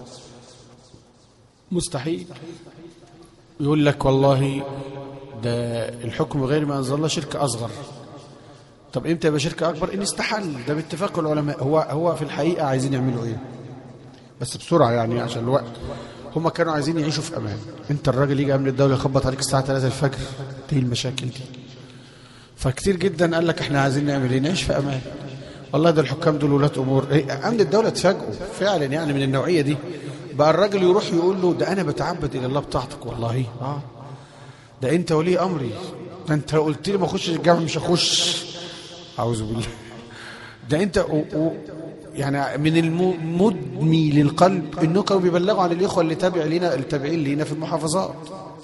مستحيل يقول لك والله ده الحكم غير ما انزل الله شرك اصغر طب امتى يبقى شرك اكبر ان استحل ده باتفاق العلماء هو هو في الحقيقه عايزين يعملوا ايه بس بسرعه يعني عشان الوقت هم كانوا عايزين يعيشوا في امان انت الراجل يجي امن الدوله يخبط عليك الساعه 3 الفجر دي المشاكل دي فكتير جدا قال لك احنا عايزين نعمل ايه نعيش في امان والله ده الحكام دول ولاد امور ايه امن الدوله اتفاجئوا فعلا يعني من النوعيه دي بقى الراجل يروح يقول له ده انا بتعبد الى الله بتاعتك والله اه ده انت ولي امري ده انت لو قلت لي ما اخشش الجامع مش هخش اعوذ بالله ده انت و و يعني من المدمي للقلب انه كانوا بيبلغوا عن الاخوه اللي تابع لنا التابعين لينا في المحافظات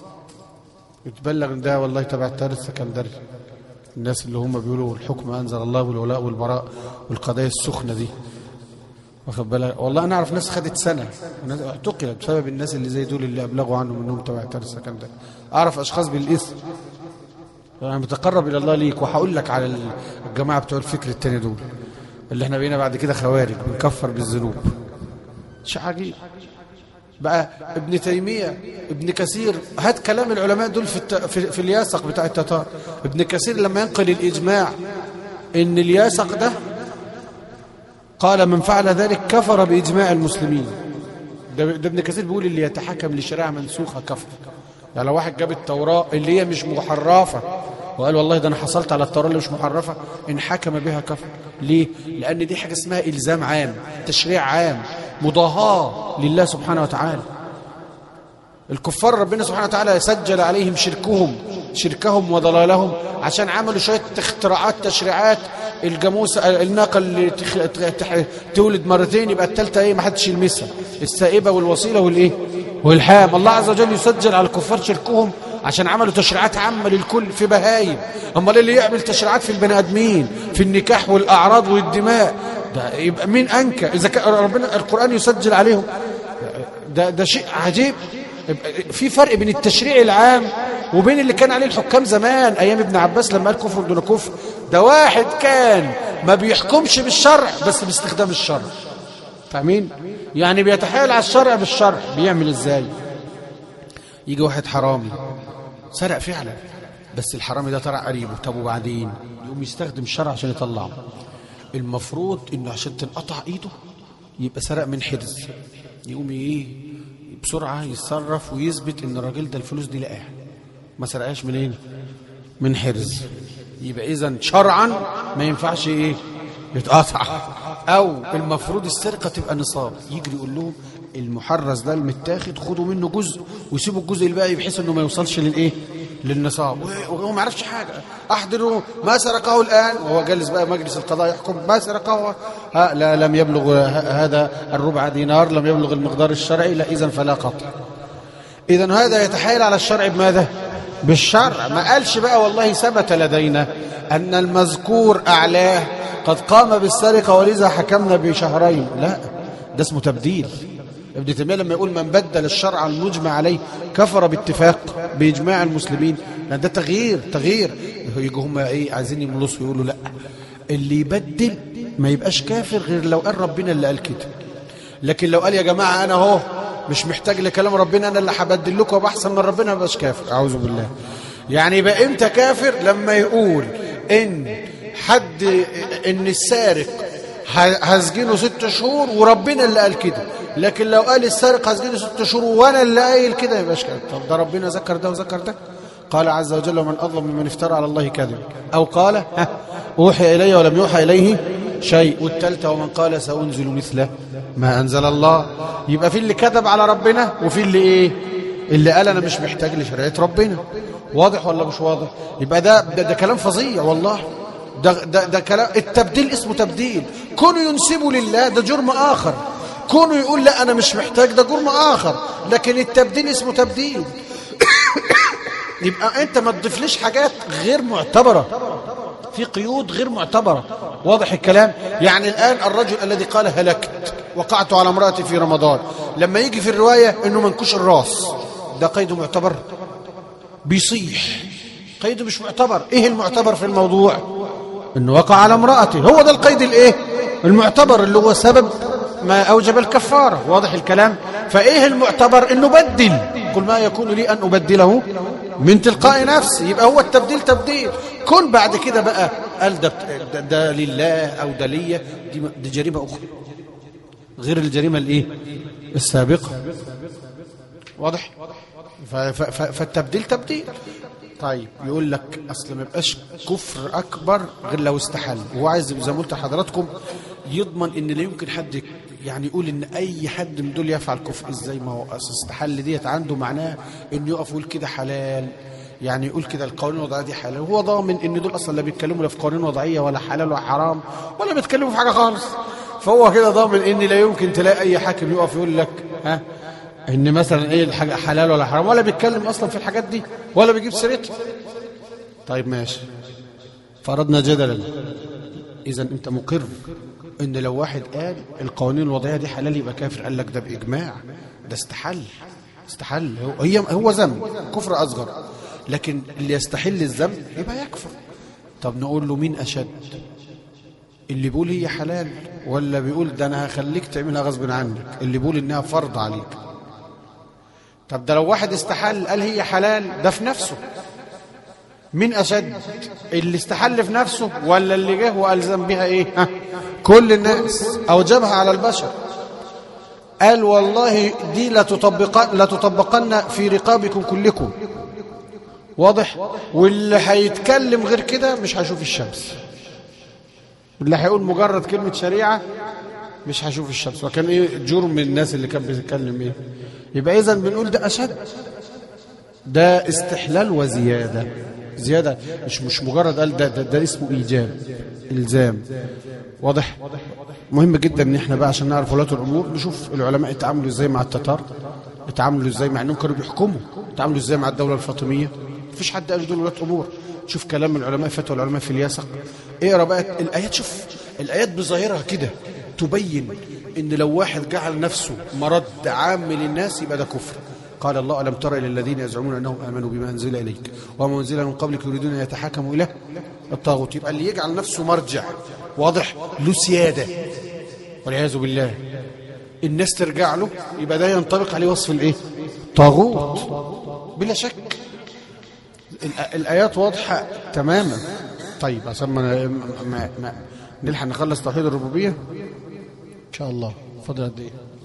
يتبلغ ده والله تبع التاريخ السكندري الناس اللي هم بيقولوا الحكم انزل الله والولاء والبراء والقضايا السخنه دي واخد بالك والله انا اعرف ناس خدت سنه وناس اعتقلت بسبب الناس اللي زي دول اللي ابلغوا عنهم انهم تبع التاريخ السكندري اعرف اشخاص بالاسم انا متقرب الى الله ليك وهقول لك على الجماعه بتوع الفكر التاني دول اللي احنا بقينا بعد كده خوارج بنكفر بالذنوب شيء عجيب بقى ابن تيمية ابن كثير هات كلام العلماء دول في, الت... في, في الياسق بتاع التتار ابن كثير لما ينقل الإجماع ان الياسق ده قال من فعل ذلك كفر بإجماع المسلمين ده, ده ابن كثير بيقول اللي يتحكم لشريعة منسوخة كفر يعني لو واحد جاب التوراة اللي هي مش محرفة وقال والله ده انا حصلت على التوراة اللي مش محرفة ان حكم بها كفر ليه لان دي حاجة اسمها الزام عام تشريع عام مضاهاة لله سبحانه وتعالى الكفار ربنا سبحانه وتعالى سجل عليهم شركهم شركهم وضلالهم عشان عملوا شوية اختراعات تشريعات الجاموسة الناقة اللي تخ... تح... تولد مرتين يبقى الثالثة ايه ما حدش يلمسها السائبة والوصيلة والايه والحام الله عز وجل يسجل على الكفار شركهم عشان عملوا تشريعات عامة للكل في بهايم امال اللي يعمل تشريعات في البني ادمين في النكاح والاعراض والدماء ده يبقى مين انكى اذا كان ربنا القران يسجل عليهم ده ده شيء عجيب في فرق بين التشريع العام وبين اللي كان عليه الحكام زمان ايام ابن عباس لما قال كفر دون كفر ده واحد كان ما بيحكمش بالشرع بس باستخدام الشرع فاهمين يعني بيتحايل على الشرع بالشرع بيعمل ازاي يجي واحد حرامي سرق فعلا بس الحرامي ده طلع قريبه طب وبعدين يقوم يستخدم الشرع عشان يطلعه المفروض انه عشان تنقطع ايده يبقى سرق من حرز يقوم ايه بسرعه يتصرف ويثبت ان الراجل ده الفلوس دي لقاها ما سرقهاش منين من حرز يبقى اذا شرعا ما ينفعش ايه يتقطع او المفروض السرقه تبقى نصاب يجري يقول لهم المحرز ده المتاخد خدوا منه جزء ويسيبوا الجزء الباقي بحيث انه ما يوصلش للايه للنصاب وهو ما عرفش حاجه احضروا ما سرقه الان وهو جالس بقى مجلس القضاء يحكم ما سرقه ها لا لم يبلغ هذا الربع دينار لم يبلغ المقدار الشرعي لا اذا فلا قطع اذا هذا يتحايل على الشرع بماذا بالشرع ما قالش بقى والله ثبت لدينا ان المذكور اعلاه قد قام بالسرقه ولذا حكمنا بشهرين لا ده اسمه تبديل ابن تيميه لما يقول من بدل الشرع المجمع عليه كفر باتفاق باجماع المسلمين لان ده تغيير تغيير يجوا هم ايه عايزين يملصوا يقولوا لا اللي يبدل ما يبقاش كافر غير لو قال ربنا اللي قال كده لكن لو قال يا جماعة أنا أهو مش محتاج لكلام ربنا أنا اللي هبدل لكم وأبقى أحسن من ربنا ما يبقاش كافر أعوذ بالله يعني يبقى إمتى كافر لما يقول إن حد إن السارق ه- هسجنه ست شهور وربنا اللي قال كده لكن لو قال السارق هسجنه ست شهور وأنا اللي قايل كده يبقاش كافر طب ده ربنا ذكر ده وذكر ده قال عز وجل ومن أظلم ممن افترى على الله كذب أو قال ها أوحي إلي ولم يوحى إليه شيء والثالثة ومن قال سأنزل مثله ما أنزل الله يبقى في اللي كذب على ربنا وفي اللي إيه اللي قال أنا مش محتاج لشريعة ربنا واضح ولا مش واضح يبقى ده ده, ده كلام فظيع والله ده, ده, ده كلام التبديل اسمه تبديل كونه ينسبه لله ده جرم آخر كونه يقول لا أنا مش محتاج ده جرم آخر لكن التبديل اسمه تبديل يبقى انت ما تضيفليش حاجات غير معتبرة في قيود غير معتبرة واضح الكلام يعني الآن الرجل الذي قال هلكت وقعت على امرأتي في رمضان لما يجي في الرواية انه منكوش الراس ده قيد معتبر بيصيح قيد مش معتبر ايه المعتبر في الموضوع انه وقع على امرأته هو ده القيد الايه المعتبر اللي هو سبب ما اوجب الكفارة واضح الكلام فايه المعتبر انه بدل قل ما يكون لي ان ابدله من تلقاء نفسي يبقى هو التبديل تبديل كن بعد كده بقى قال ده, ده, ده لله او ده ليا دي, دي جريمة اخرى غير الجريمة الايه السابقة واضح ف- ف- ف- فالتبديل تبديل طيب يقول لك اصل ما يبقاش كفر اكبر غير لو استحل وهو عايز زي ما قلت لحضراتكم يضمن ان لا يمكن حد يعني يقول ان اي حد من دول يفعل كفر ازاي ما هو اصل استحل ديت عنده معناه انه يقف يقول كده حلال يعني يقول كده القوانين الوضعيه دي حلال هو ضامن ان دول اصلا لا بيتكلموا لا في قوانين وضعيه ولا حلال ولا حرام ولا بيتكلموا في حاجه خالص فهو كده ضامن ان لا يمكن تلاقي اي حاكم يقف يقول لك ها ان مثلا ايه الحاجه حلال ولا حرام ولا بيتكلم اصلا في الحاجات دي ولا بيجيب سيرتها طيب ماشي فرضنا جدلا اذا انت مقر ان لو واحد قال القوانين الوضعيه دي حلال يبقى كافر قال لك ده باجماع ده استحل استحل هو هي هو ذنب كفر اصغر لكن اللي يستحل الذنب يبقى يكفر طب نقول له مين اشد اللي بيقول هي حلال ولا بيقول ده انا هخليك تعملها غصب عنك اللي بيقول انها فرض عليك طب ده لو واحد استحل قال هي حلال ده في نفسه مين أشد اللي استحل في نفسه ولا اللي جه وألزم بها إيه ها؟ كل الناس أوجبها على البشر قال والله دي لا تطبقن, لا تطبقن في رقابكم كلكم واضح واللي هيتكلم غير كده مش هيشوف الشمس اللي هيقول مجرد كلمة شريعة مش هشوف الشمس وكان ايه جرم الناس اللي كان بيتكلم ايه يبقى اذا بنقول ده اشد ده استحلال وزياده زياده مش مش مجرد قال ده ده, ده اسمه ايجاب الزام واضح مهم جدا ان احنا بقى عشان نعرف ولاة الامور نشوف العلماء اتعاملوا ازاي مع التتار اتعاملوا ازاي مع انهم كانوا بيحكموا اتعاملوا ازاي مع الدوله الفاطميه مفيش حد قال دول ولاة امور شوف كلام العلماء فتوى العلماء في الياسق اقرا بقى الايات شوف الايات بظاهرها كده تبين ان لو واحد جعل نفسه مرد عام للناس يبقى ده كفر قال الله ألم تر إلى الذين يزعمون أنهم آمنوا بما أنزل إليك وما أنزل من قبلك يريدون أن يتحاكموا إلى الطاغوت يبقى اللي يجعل نفسه مرجع واضح له سيادة والعياذ بالله الناس ترجع له يبقى ده ينطبق عليه وصف الايه طاغوت بلا شك الآ- الآيات واضحة تماما طيب عشان ما, ما, ما نلحق نخلص توحيد الربوبية إن شاء الله فاضل قد إيه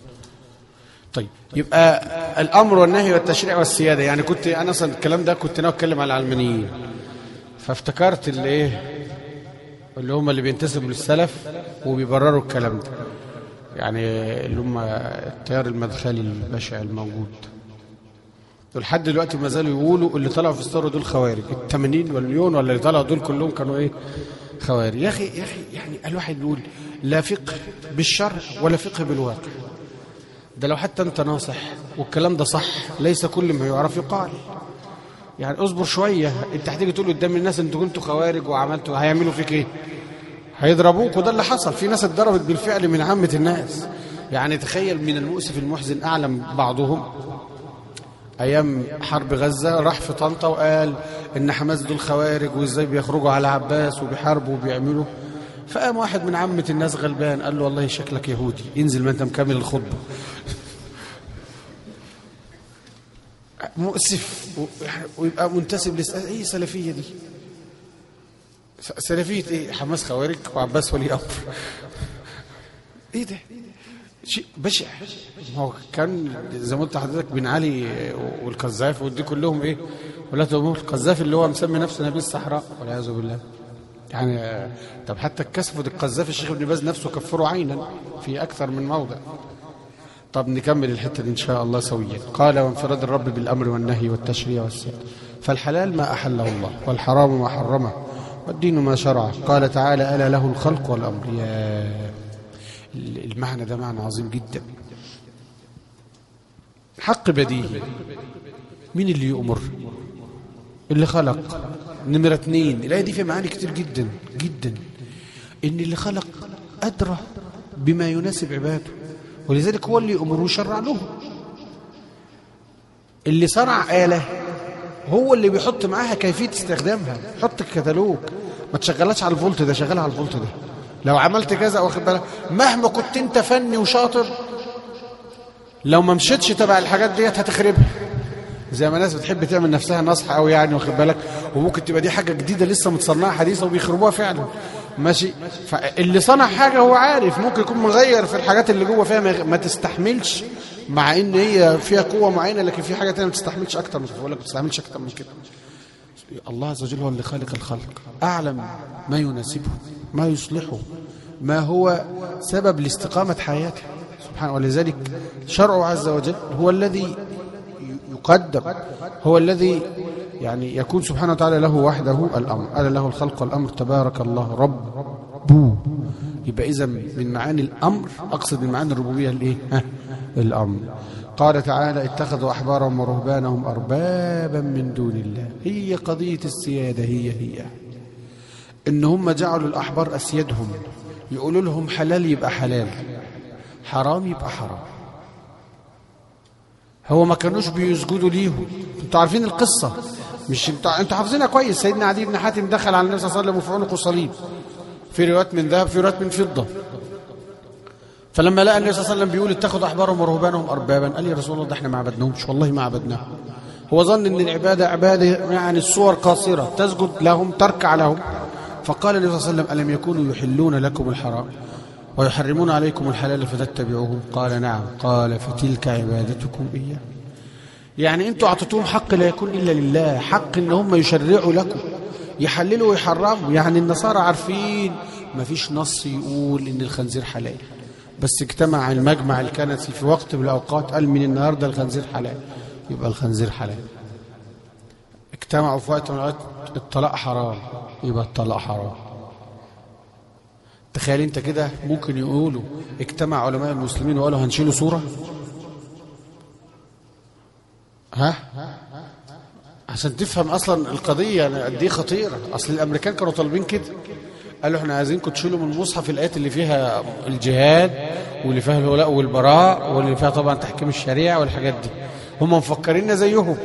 طيب يبقى الامر والنهي والتشريع والسياده يعني كنت انا اصلا الكلام ده كنت ناوي اتكلم على العلمانيين فافتكرت اللي ايه اللي هم اللي بينتسبوا للسلف وبيبرروا الكلام ده يعني اللي هم التيار المدخلي البشع الموجود دول لحد دلوقتي ما زالوا يقولوا اللي طلعوا في الثوره دول خوارج ال 80 مليون ولا اللي طلعوا دول كلهم كانوا ايه خوارج يا اخي يا اخي يعني الواحد بيقول لا فقه بالشرع ولا فقه بالواقع ده لو حتى انت ناصح والكلام ده صح ليس كل ما يعرف يقال يعني اصبر شويه انت هتيجي تقول قدام الناس انتوا كنتوا خوارج وعملتوا هيعملوا فيك ايه هيضربوك وده اللي حصل في ناس اتضربت بالفعل من عامه الناس يعني تخيل من المؤسف المحزن اعلم بعضهم ايام حرب غزه راح في طنطا وقال ان حماس دول خوارج وازاي بيخرجوا على عباس وبيحاربوا وبيعملوا فقام واحد من عامة الناس غلبان قال له والله شكلك يهودي انزل ما انت مكمل الخطبة مؤسف و- ويبقى منتسب لس ايه سلفية دي س- سلفية ايه حماس خوارج وعباس ولي امر ايه ده شيء بشع ما هو كان زي ما قلت لحضرتك بن علي والقذافي ودي كلهم ايه ولا امور القذافي اللي هو مسمي نفسه نبي الصحراء والعياذ بالله يعني آه، طب حتى الكسف القذافي الشيخ ابن باز نفسه كفره عينا في اكثر من موضع طب نكمل الحته دي ان شاء الله سويا قال وانفراد الرب بالامر والنهي والتشريع والسيادة فالحلال ما احله الله والحرام ما حرمه والدين ما شرعه قال تعالى الا له الخلق والامر يا المعنى ده معنى عظيم جدا حق بديهي مين اللي يؤمر اللي خلق نمرة اتنين الآية دي فيها معاني كتير جدا جدا إن اللي خلق أدرى بما يناسب عباده ولذلك هو اللي يأمره ويشرع لهم اللي صنع آلة هو اللي بيحط معاها كيفية استخدامها حط الكتالوج ما تشغلهاش على الفولت ده شغلها على الفولت ده لو عملت كذا واخد بالك مهما كنت انت فني وشاطر لو ما مشيتش تبع الحاجات ديت هتخربها زي ما ناس بتحب تعمل نفسها نصح قوي يعني واخد بالك وممكن تبقى دي حاجه جديده لسه متصنعه حديثه وبيخربوها فعلا ماشي فاللي صنع حاجه هو عارف ممكن يكون مغير في الحاجات اللي جوه فيها ما- ما تستحملش مع ان هي فيها قوه معينه لكن في حاجه تانية ما تستحملش اكتر من كده بقول لك ما تستحملش اكتر من كده الله عز وجل هو اللي خالق الخلق أعلم ما يناسبه ما يصلحه ما هو سبب لاستقامة حياته سبحانه ولذلك شرعه عز وجل هو الذي يقدم هو الذي يعني يكون سبحانه وتعالى له وحده الأمر ألا له الخلق والأمر تبارك الله رب يبقى إذا من معاني الأمر أقصد من معاني الربوبية الإيه؟ ها، الأمر قال تعالى اتخذوا أحبارهم ورهبانهم أربابا من دون الله هي قضية السيادة هي هي إن هم جعلوا الأحبار أسيادهم يقولوا لهم حلال يبقى حلال حرام يبقى حرام هو ما كانوش بيسجدوا ليهم انتوا عارفين القصة مش انتوا انتوا حافظينها كويس سيدنا عدي بن حاتم دخل على النبي صلى الله عليه وسلم وفي عنقه صليب في روايات من ذهب في روايات من فضة فلما لقى النبي صلى الله عليه وسلم بيقول اتخذوا احبارهم ورهبانهم اربابا قال يا رسول الله ده احنا ما عبدناهمش والله ما عبدناهم هو ظن ان العباده عباده يعني الصور قاصره تسجد لهم تركع لهم فقال النبي صلى الله عليه وسلم الم يكونوا يحلون لكم الحرام ويحرمون عليكم الحلال فتتبعوهم قال نعم قال فتلك عبادتكم اياه يعني انتوا اعطيتوهم حق لا يكون الا لله حق ان هم يشرعوا لكم يحللوا ويحرموا يعني النصارى عارفين ما فيش نص يقول ان الخنزير حلال بس اجتمع المجمع الكنسي في وقت من الاوقات قال من النهارده الخنزير حلال يبقى الخنزير حلال اجتمعوا في وقت من الاوقات الطلاق حرام يبقى الطلاق حرام تخيل انت كده ممكن يقولوا اجتمع علماء المسلمين وقالوا هنشيلوا صوره ها عشان تفهم اصلا القضيه يعني قد ايه خطيره اصل الامريكان كانوا طالبين كده قالوا احنا عايزينكم تشيلوا من المصحف الايات اللي فيها الجهاد واللي فيها الولاء والبراء واللي فيها طبعا تحكيم الشريعه والحاجات دي هم مفكريننا زيهم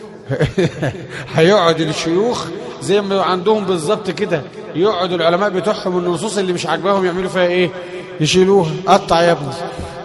هيقعد الشيوخ زي ما عندهم بالظبط كده يقعدوا العلماء بتوعهم النصوص اللي مش عاجباهم يعملوا فيها ايه يشيلوها قطع يا ابني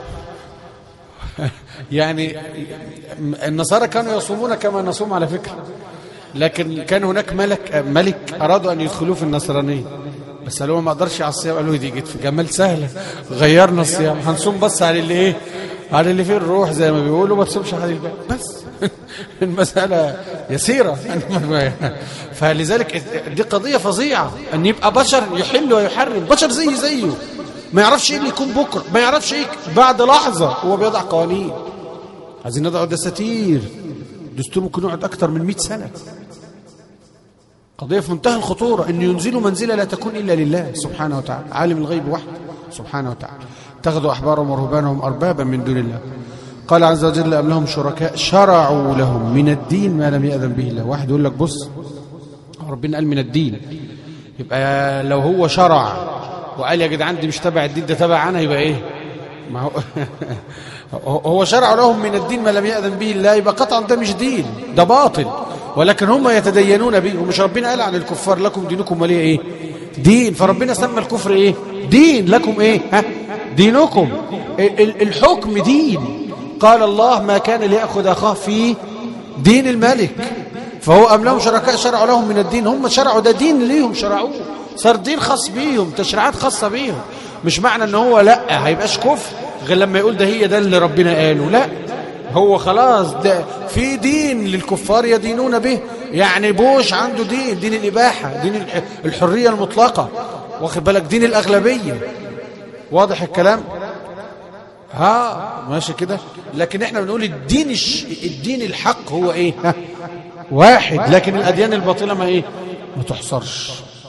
يعني النصارى كانوا يصومون كما نصوم على فكرة لكن كان هناك ملك ملك أرادوا أن يدخلوه في النصرانية بس قالوا ما اقدرش على الصيام قالوا دي جت في جمال سهلة غيرنا الصيام هنصوم بس على اللي ايه على اللي فيه الروح زي ما بيقولوا ما تصومش على الباقي بس المسألة يسيرة فلذلك دي قضية فظيعة أن يبقى بشر يحل ويحرم بشر زي زيه ما يعرفش ايه اللي يكون بكره ما يعرفش ايه بعد لحظه هو بيضع قوانين عايزين نضع دساتير دستور ممكن يقعد اكتر من 100 سنه قضيه في منتهى الخطوره ان ينزلوا منزله لا تكون الا لله سبحانه وتعالى عالم الغيب وحده سبحانه وتعالى اتخذوا احبارهم ورهبانهم اربابا من دون الله قال عز وجل ام لهم شركاء شرعوا لهم من الدين ما لم ياذن به الله واحد يقول لك بص ربنا قال من الدين يبقى لو هو شرع وقال يا جدعان دي مش تبع الدين ده تبع انا يبقى ايه ما هو هو شرع لهم من الدين ما لم يأذن به الله يبقى قطعا ده مش دين ده باطل ولكن هم يتدينون به ومش ربنا قال عن الكفار لكم دينكم ولي ايه دين فربنا سمى الكفر ايه دين لكم ايه ها دينكم ال- ال- الحكم دين قال الله ما كان ليأخذ أخاه في دين الملك فهو أم لهم شركاء شرعوا لهم من الدين هم شرعوا ده دين ليهم شرعوه صار دين خاص بيهم تشريعات خاصة بيهم مش معنى ان هو لا هيبقاش كفر غير لما يقول ده هي ده اللي ربنا قاله لا هو خلاص ده في دين للكفار يدينون به يعني بوش عنده دين دين الإباحة دين الح- الحرية المطلقة واخد بالك دين الأغلبية واضح الكلام ها ماشي كده لكن احنا بنقول الدين الش... الدين الحق هو ايه ها؟ واحد لكن الأديان الباطلة ما ايه ما تحصرش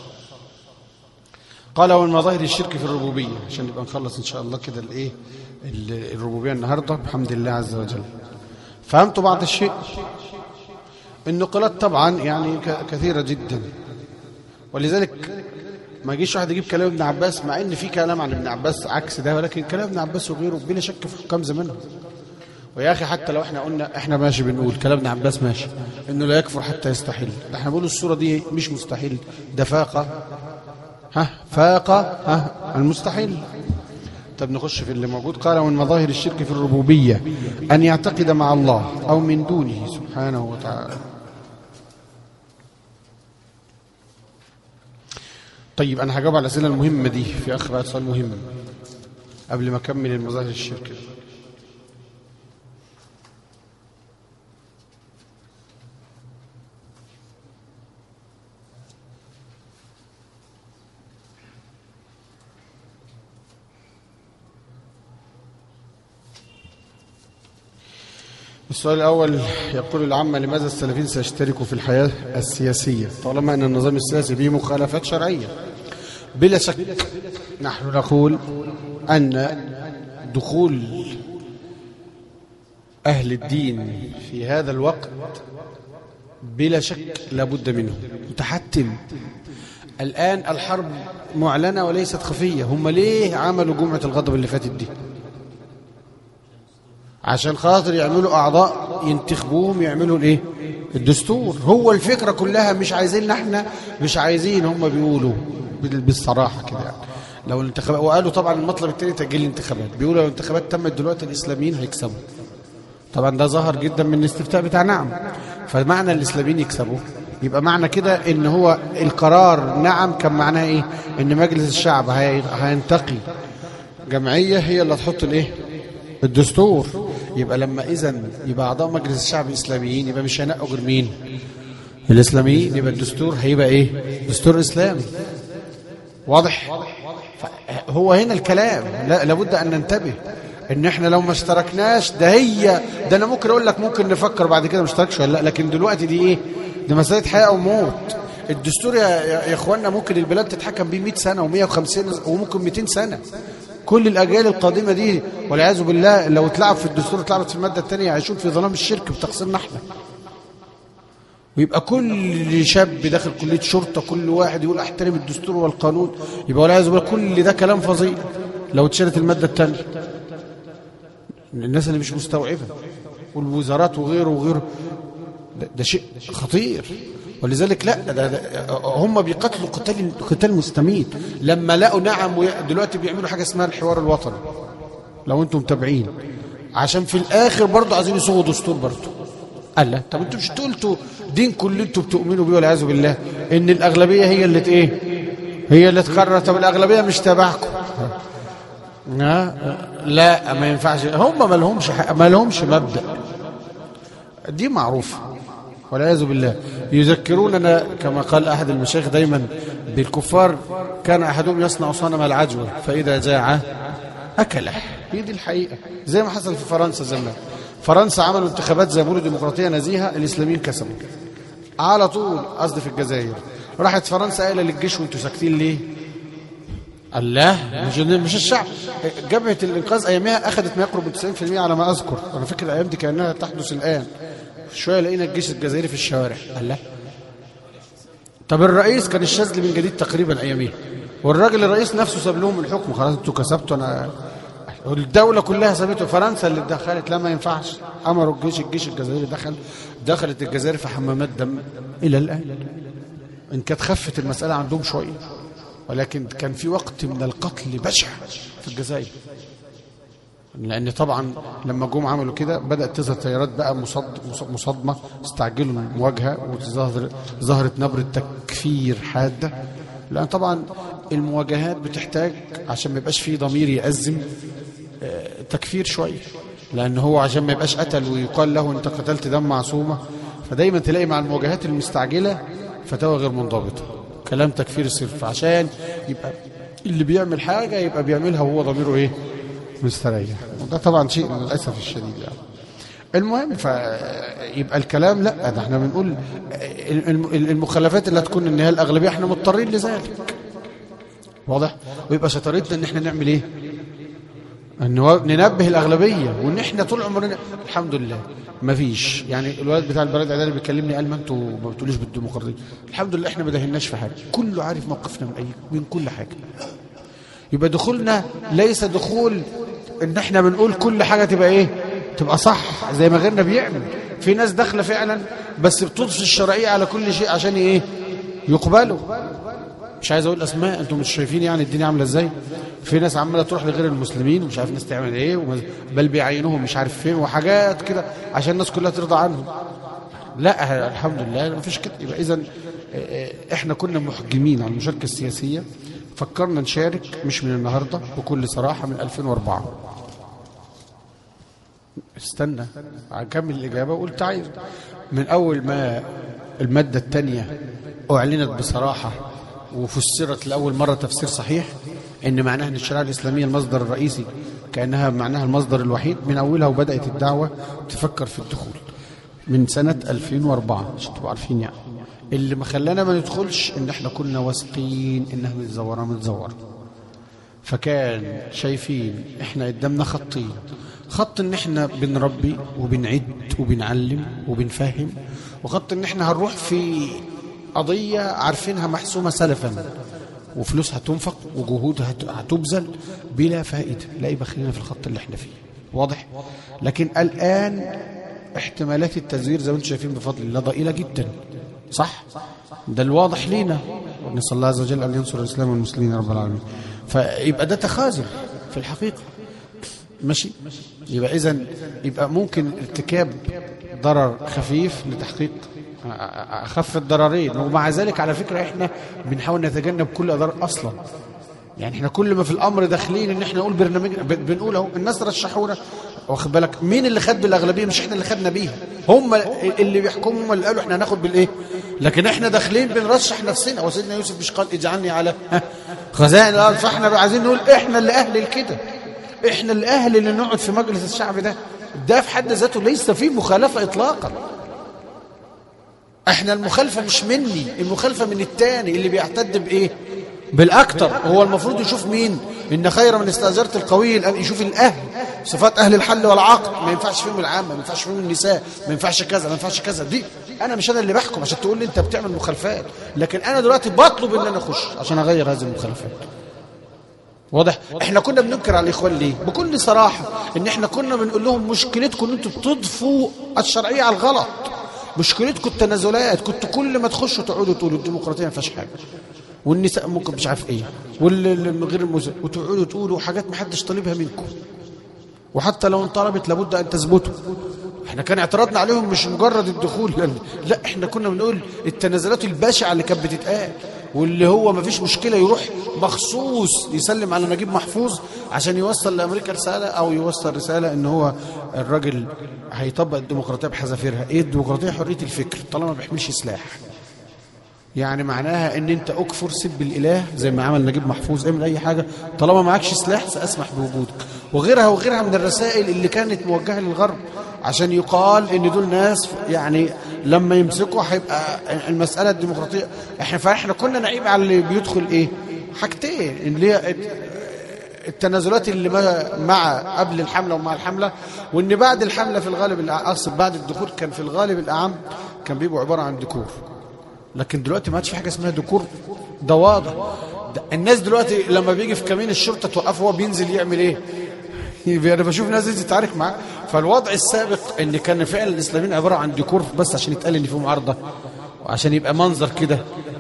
قال ومن مظاهر الشرك في الربوبية عشان نبقى نخلص إن شاء الله كده الإيه ال- الربوبية النهاردة بحمد الله عز وجل فهمتوا بعض الشيء النقلات طبعا يعني ك- كثيرة جدا ولذلك ما يجيش واحد يجيب كلام ابن عباس مع ان في كلام عن ابن عباس عكس ده ولكن كلام ابن عباس وغيره بلا شك في حكام زمانهم ويا اخي حتى لو احنا قلنا احنا ماشي بنقول كلام ابن عباس ماشي انه لا يكفر حتى يستحيل احنا بنقول الصوره دي مش مستحيل ده فاقه ها فاق ها المستحيل طب نخش في اللي موجود قال ومن مظاهر الشرك في الربوبية أن يعتقد مع الله أو من دونه سبحانه وتعالى طيب أنا هجاوب على الأسئلة المهمة دي في أخ بعد سؤال مهم قبل ما أكمل المظاهر الشرك السؤال الأول يقول العامة لماذا السلفيين سيشتركوا في الحياة السياسية طالما أن النظام السياسي به مخالفات شرعية بلا شك نحن نقول أن دخول أهل الدين في هذا الوقت بلا شك لابد منه متحتم الآن الحرب معلنة وليست خفية هم ليه عملوا جمعة الغضب اللي فاتت دي عشان خاطر يعملوا اعضاء ينتخبوهم يعملوا الايه الدستور هو الفكره كلها مش عايزين احنا مش عايزين هم بيقولوا بال- بالصراحه كده يعني لو الانتخابات وقالوا طبعا المطلب الثاني تاجيل الانتخابات بيقولوا لو الانتخابات تمت دلوقتي الاسلاميين هيكسبوا طبعا ده ظهر جدا من الاستفتاء بتاع نعم فمعنى الاسلاميين يكسبوا يبقى معنى كده ان هو القرار نعم كان معناها ايه ان مجلس الشعب هي- هينتقي جمعيه هي اللي هتحط الايه الدستور يبقى لما اذا يبقى اعضاء مجلس الشعب اسلاميين يبقى مش هينقوا غير مين الاسلاميين يبقى الدستور هيبقى ايه دستور اسلامي واضح ف- هو هنا الكلام لا لابد ان ننتبه ان احنا لو ما اشتركناش ده هي ده انا ممكن اقول لك ممكن نفكر بعد كده ما اشتركش ولا لا لكن دلوقتي دي ايه دي مساله حياه او موت الدستور يا, يا يا اخوانا ممكن البلاد تتحكم بيه 100 سنه و150 وممكن 200 سنه كل الاجيال القادمه دي والعياذ بالله لو اتلعب في الدستور اتلعبت في الماده الثانيه يعيشون في ظلام الشرك بتقسيمنا احنا ويبقى كل شاب داخل كليه شرطه كل واحد يقول احترم الدستور والقانون يبقى والعياذ بالله كل ده كلام فظيع لو اتشالت الماده الثانيه الناس اللي مش مستوعبه والوزارات وغيره وغيره ده, ده شيء خطير ولذلك لا ده ده هم بيقتلوا قتال قتال مستميت لما لقوا نعم وي- دلوقتي بيعملوا حاجه اسمها الحوار الوطني لو انتم متابعين عشان في الاخر برضه عايزين يصوغوا دستور برضه قال لا طب انتوا مش قلتوا دينكم اللي انتوا بتؤمنوا بيه والعياذ بالله ان الاغلبيه هي اللي ت- ايه هي اللي تقرر طب الاغلبيه مش تبعكم ها؟ لا ما ينفعش هم ما لهمش حق- ما لهمش مبدا دي معروفه والعياذ بالله يذكروننا كما قال احد المشايخ دايما بالكفار كان احدهم يصنع صنم العجوه فاذا جاع اكله هي دي الحقيقه زي ما حصل في فرنسا زمان فرنسا عملوا انتخابات زي ما بيقولوا ديمقراطيه نزيهه الاسلاميين كسبوا على طول قصدي في الجزائر راحت فرنسا قايله للجيش وانتوا ساكتين ليه الله مش مش الشعب جبهه الانقاذ ايامها اخذت ما يقرب من 90% على ما اذكر انا فاكر الايام دي كانها تحدث الان شويه لقينا الجيش الجزائري في الشوارع الله طب الرئيس كان الشاذلي من جديد تقريبا اياميها والراجل الرئيس نفسه ساب لهم الحكم خلاص انتوا كسبتوا انا الدولة كلها سابته فرنسا اللي دخلت لا ما ينفعش امروا الجيش الجيش الجزائري دخل دخلت الجزائر في حمامات دم الى الان ان كانت خفت المسألة عندهم شوية ولكن كان في وقت من القتل بشع في الجزائر لان طبعا لما جم عملوا كده بدات تظهر تيارات بقى مصد مصادمه استعجلوا المواجهه وظهر ظهرت نبره تكفير حاده لان طبعا المواجهات بتحتاج عشان ما يبقاش فيه ضمير يأزم آه، تكفير شويه لان هو عشان ما يبقاش قتل ويقال له انت قتلت دم معصومه فدايما تلاقي مع المواجهات المستعجله فتاوى غير منضبطه كلام تكفير صرف عشان يبقى اللي بيعمل حاجه يبقى بيعملها وهو ضميره ايه مستريح وده طبعا شيء للاسف الشديد يعني المهم فيبقى الكلام لا ده احنا بنقول الم- المخلفات اللي هتكون ان هي الاغلبيه احنا مضطرين لذلك واضح ويبقى شطارتنا ان احنا نعمل ايه ان نو- ننبه الاغلبيه وان احنا طول عمرنا الحمد لله ما فيش يعني الولد بتاع البلد الاعدادي بيكلمني قال ما انتوا ما بتقولوش بالديمقراطيه الحمد لله احنا ما دهناش في حاجه كله عارف موقفنا من اي من كل حاجه يبقى دخولنا ليس دخول ان احنا بنقول كل حاجه تبقى ايه تبقى صح زي ما غيرنا بيعمل في ناس داخله فعلا بس بتضفي الشرعيه على كل شيء عشان ايه يقبلوا مش عايز اقول اسماء انتم مش شايفين يعني الدنيا عامله ازاي في ناس عماله تروح لغير المسلمين ومش عارف الناس تعمل ايه وما- بل بيعينوهم مش عارف فين وحاجات كده عشان الناس كلها ترضى عنهم لا الحمد لله ما فيش كده يبقى اذا احنا كنا محجمين على المشاركه السياسيه فكرنا نشارك مش من النهارده بكل صراحه من 2004 استنى هكمل الاجابه وقلت عايز من اول ما الماده الثانيه اعلنت بصراحه وفسرت لاول مره تفسير صحيح ان معناها ان الشريعه الاسلاميه المصدر الرئيسي كانها معناها المصدر الوحيد من اولها وبدات الدعوه تفكر في الدخول من سنة 2004 عشان تبقوا عارفين يعني اللي ما خلانا ما ندخلش ان احنا كنا واثقين انها متزوره متزوره فكان شايفين احنا قدامنا خطين خط ان احنا بنربي وبنعد وبنعلم وبنفهم وخط ان احنا هنروح في قضيه عارفينها محسومه سلفا وفلوس هتنفق وجهود هت- هتبذل بلا فائده لا يبقى خلينا في الخط اللي احنا فيه واضح لكن الان احتمالات التزوير زي ما انتم شايفين بفضل الله ضئيله جدا صح ده الواضح لينا ونسال الله عز وجل ان ينصر الاسلام والمسلمين يا رب العالمين فيبقى ده تخاذل في الحقيقه ماشي يبقى اذا يبقى ممكن ارتكاب ضرر خفيف لتحقيق اخف الضررين ومع ذلك على فكره احنا بنحاول نتجنب كل اضرار اصلا يعني احنا كل ما في الامر داخلين ان احنا نقول برنامج ب- بنقول اهو الناس رشحونا واخد بالك مين اللي خد بالاغلبيه مش احنا اللي خدنا بيها هم اللي بيحكموا هم اللي قالوا احنا هناخد بالايه لكن احنا داخلين بنرشح نفسنا وسيدنا يوسف مش قال اجعلني على ها، خزائن الارض فاحنا بقى عايزين نقول احنا اللي اهل لكده احنا اللي اهل اللي نقعد في مجلس الشعب ده ده في حد ذاته ليس فيه مخالفه اطلاقا احنا المخالفه مش مني المخالفه من التاني اللي بيعتد بايه بالاكتر هو المفروض يشوف مين ان خير من استاجرت القوي الان يشوف الاهل صفات اهل الحل والعقد ما ينفعش فيهم العامه ما ينفعش فيهم النساء ما ينفعش كذا ما ينفعش كذا دي انا مش انا اللي بحكم عشان تقول لي انت بتعمل مخالفات لكن انا دلوقتي بطلب ان انا اخش عشان اغير هذه المخالفات واضح احنا كنا بننكر على الاخوان ليه بكل صراحه ان احنا كنا بنقول لهم مشكلتكم ان انتوا بتضفوا الشرعيه على الغلط مشكلتكم التنازلات كنتوا كل ما تخشوا تقعدوا تقولوا الديمقراطيه ما فيهاش حاجه والنساء ممكن مش عارف ايه والغير المسلم وتقعدوا تقولوا حاجات ما حدش طالبها منكم وحتى لو انطلبت لابد ان تثبتوا احنا كان اعتراضنا عليهم مش مجرد الدخول لا, لا احنا كنا بنقول التنازلات البشعه اللي كانت بتتقال واللي هو ما فيش مشكله يروح مخصوص يسلم على نجيب محفوظ عشان يوصل لامريكا رساله او يوصل رساله ان هو الراجل هيطبق الديمقراطيه بحذافيرها ايه الديمقراطيه حريه الفكر طالما ما بيحملش سلاح يعني معناها ان انت اكفر سب الاله زي ما عمل نجيب محفوظ اعمل اي حاجه طالما معكش سلاح ساسمح بوجودك وغيرها وغيرها من الرسائل اللي كانت موجهه للغرب عشان يقال ان دول ناس يعني لما يمسكوا هيبقى المساله الديمقراطيه احنا فاحنا كنا نعيب على اللي بيدخل ايه حاجتين اللي هي التنازلات اللي ما- مع قبل الحمله ومع الحمله وان بعد الحمله في الغالب الأع- اقصد بعد الدخول كان في الغالب الاعم كان بيبقوا عباره عن ديكور لكن دلوقتي ما عادش في حاجه اسمها ديكور ده واضح ده الناس دلوقتي لما بيجي في كمين الشرطه توقفه هو بينزل يعمل ايه يبقى انا بشوف ناس تنزل تتعارك معاه فالوضع السابق ان كان فعلا الاسلاميين عباره عن ديكور بس عشان يتقال ان في معارضه وعشان يبقى منظر كده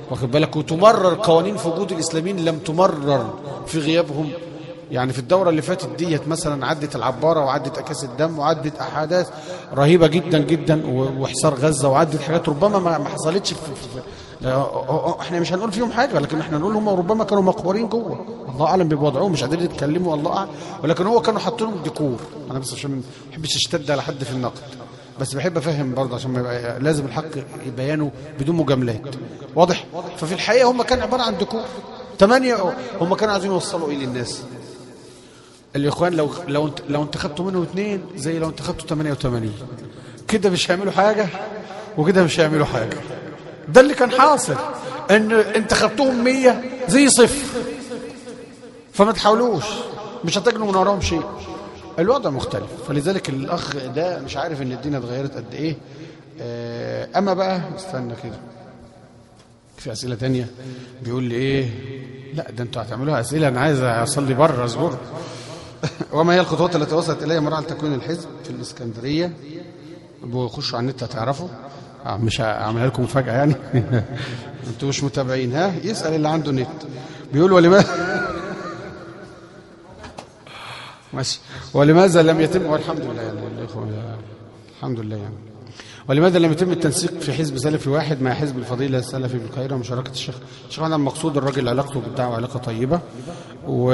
واخد بالك وتمرر قوانين في وجود الاسلاميين لم تمرر في غيابهم يعني في الدوره اللي فاتت ديت مثلا عدت العباره وعدت اكاس الدم وعدت احداث رهيبه جدا جدا و- وحصار غزه وعدت حاجات ربما ما ما حصلتش في, في, في آه، احنا مش هنقول فيهم حاجه لكن احنا نقول هم ربما كانوا مقهورين جوه الله اعلم بوضعهم مش قادرين يتكلموا الله اعلم ولكن هو كانوا حاطين لهم ديكور انا بس عشان ما بحبش اشتد على حد في النقد بس بحب افهم برضه عشان ما يبقى لازم الحق يبينه بدون مجاملات واضح ففي الحقيقه هم كان عباره عن ديكور ثمانيه هم كانوا عايزين يوصلوا ايه للناس الاخوان لو لو انت لو انتخبتوا منهم اثنين زي لو انتخبتوا 88 كده مش هيعملوا حاجه وكده مش هيعملوا حاجه ده اللي كان حاصل ان انتخبتهم 100 زي صفر فما تحاولوش مش هتجنوا من وراهم شيء الوضع مختلف فلذلك الاخ ده مش عارف ان الدنيا اتغيرت قد ايه آه، اما بقى استنى كده في اسئله تانية بيقول لي ايه لا ده انتوا هتعملوها اسئله انا عايز اصلي بره اصبر وما هي الخطوات التي وصلت اليها مراحل تكوين الحزب في الاسكندريه بخشوا على النت هتعرفوا آه، مش هعملها لكم مفاجاه يعني انتوا مش متابعين ها يسال اللي عنده نت بيقول ولماذا ماشي ولماذا لم يتم والحمد لله يعني الإخوة الحمد لله يعني ولماذا لم يتم التنسيق في حزب سلفي واحد مع حزب الفضيلة السلفي بالقاهرة ومشاركة الشيخ الشيخ محمد المقصود الراجل علاقته بالدعوة علاقة طيبة و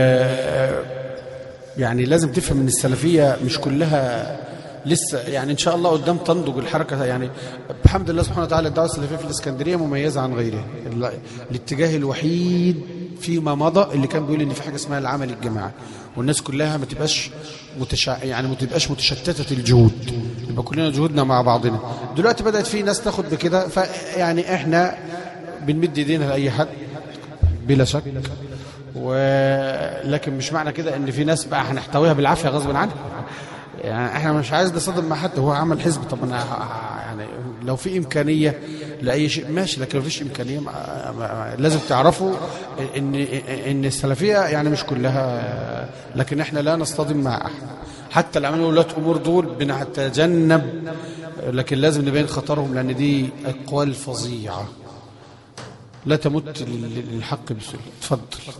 يعني لازم تفهم ان السلفية مش كلها لسه يعني ان شاء الله قدام تنضج الحركه يعني بحمد الله سبحانه وتعالى الدعوه السلفيه في الاسكندريه مميزه عن غيرها ال- الاتجاه الوحيد فيما مضى اللي كان بيقول ان في حاجه اسمها العمل الجماعي والناس كلها ما تبقاش متشع... يعني ما تبقاش متشتته الجهود يبقى كلنا جهودنا مع بعضنا دلوقتي بدات في ناس تاخد بكده فيعني احنا بنمد ايدينا لاي حد بلا شك ولكن مش معنى كده ان في ناس بقى هنحتويها بالعافيه غصب عنها يعني احنا مش عايز نصطدم مع حد هو عمل حزب طب انا ه- يعني لو في امكانيه لاي شيء ماشي لكن لو فيش امكانيه ما ما لازم تعرفوا ان ان السلفيه يعني مش كلها لكن احنا لا نصطدم مع احد حتى اللي عملوا ولاة امور دول بنتجنب لكن لازم نبين خطرهم لان دي اقوال فظيعه لا تمت لل- للحق بسهوله اتفضل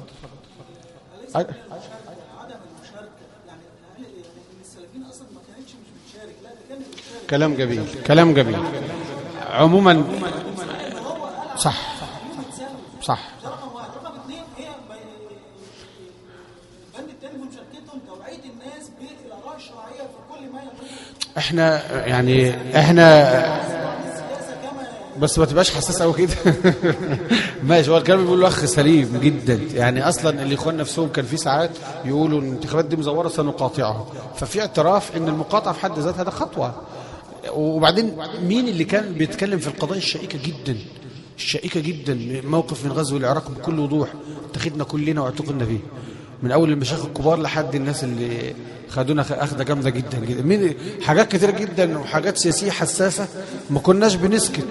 أي- عدم المشاركه يعني هل يعني ان السلفيين اصلا ما كانتش مش بتشارك لا ده كانت بتشارك كلام جميل كلام جميل عموما صح صح ده رقم واحد رقم اثنين هي ما- البند الثاني في مشاركتهم توعيه الناس بالاراء الشرعيه في كل ما يمر احنا يعني احنا السياسه كما بس ما تبقاش حساس قوي كده ماشي هو الكلام اللي بيقوله اخ سليم جدا يعني اصلا الاخوان نفسهم كان في ساعات يقولوا ان الانتخابات دي مزوره سنقاطعها ففي اعتراف ان المقاطعه في حد ذاتها ده خطوه وبعدين مين اللي كان بيتكلم في القضايا الشائكه جدا الشائكه جدا موقف من غزو العراق بكل وضوح اتخذنا كلنا واعتقلنا فيه من اول المشايخ الكبار لحد الناس اللي خدونا خ- اخذه جامده جدا جدا مين حاجات كتير جدا وحاجات سياسيه حساسه ما كناش بنسكت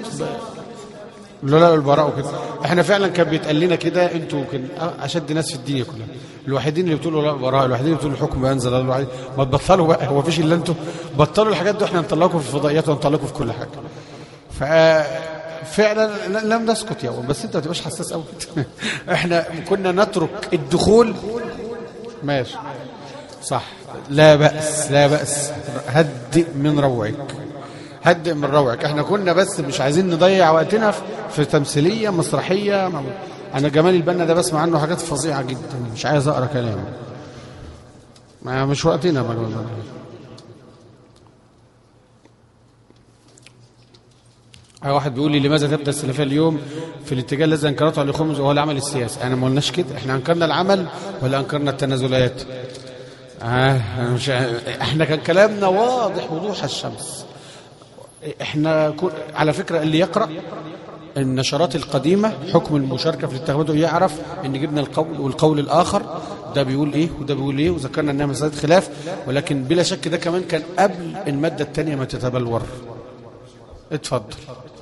لا لا البراء وكده احنا فعلا كان بيتقال لنا كده انتوا كان اشد ناس في الدنيا كلها الوحيدين اللي بتقولوا لا البراء الوحيدين اللي بتقولوا الحكم ينزل الوحيد ما تبطلوا بقى هو فيش الا انتوا بطلوا الحاجات دي احنا نطلعكم في الفضائيات ونطلعكم في كل حاجه ف فعلا ل- لم نسكت يا أول، بس انت ما تبقاش حساس قوي كده احنا كنا نترك الدخول ماشي صح لا بأس لا بأس هدئ من روعك هدئ من روعك احنا كنا بس مش عايزين نضيع وقتنا في- في تمثيلية مسرحية ما- انا جمال البنا ده بسمع عنه حاجات فظيعة جدا مش عايز اقرا كلامه ما مش وقتنا ما ما- واحد بيقول لي لماذا تبدا السلفيه اليوم في الاتجاه الذي انكرته على الخمس وهو العمل السياسي انا ما قلناش كده احنا انكرنا العمل ولا انكرنا التنازلات آه أنا مش احنا كان كلامنا واضح وضوح الشمس احنا كو... على فكره اللي يقرا النشرات القديمه حكم المشاركه في الانتخابات يعرف ان جبنا القول والقول الاخر ده بيقول ايه وده بيقول ايه وذكرنا انها مساله خلاف ولكن بلا شك ده كمان كان قبل الماده الثانيه ما تتبلور اتفضل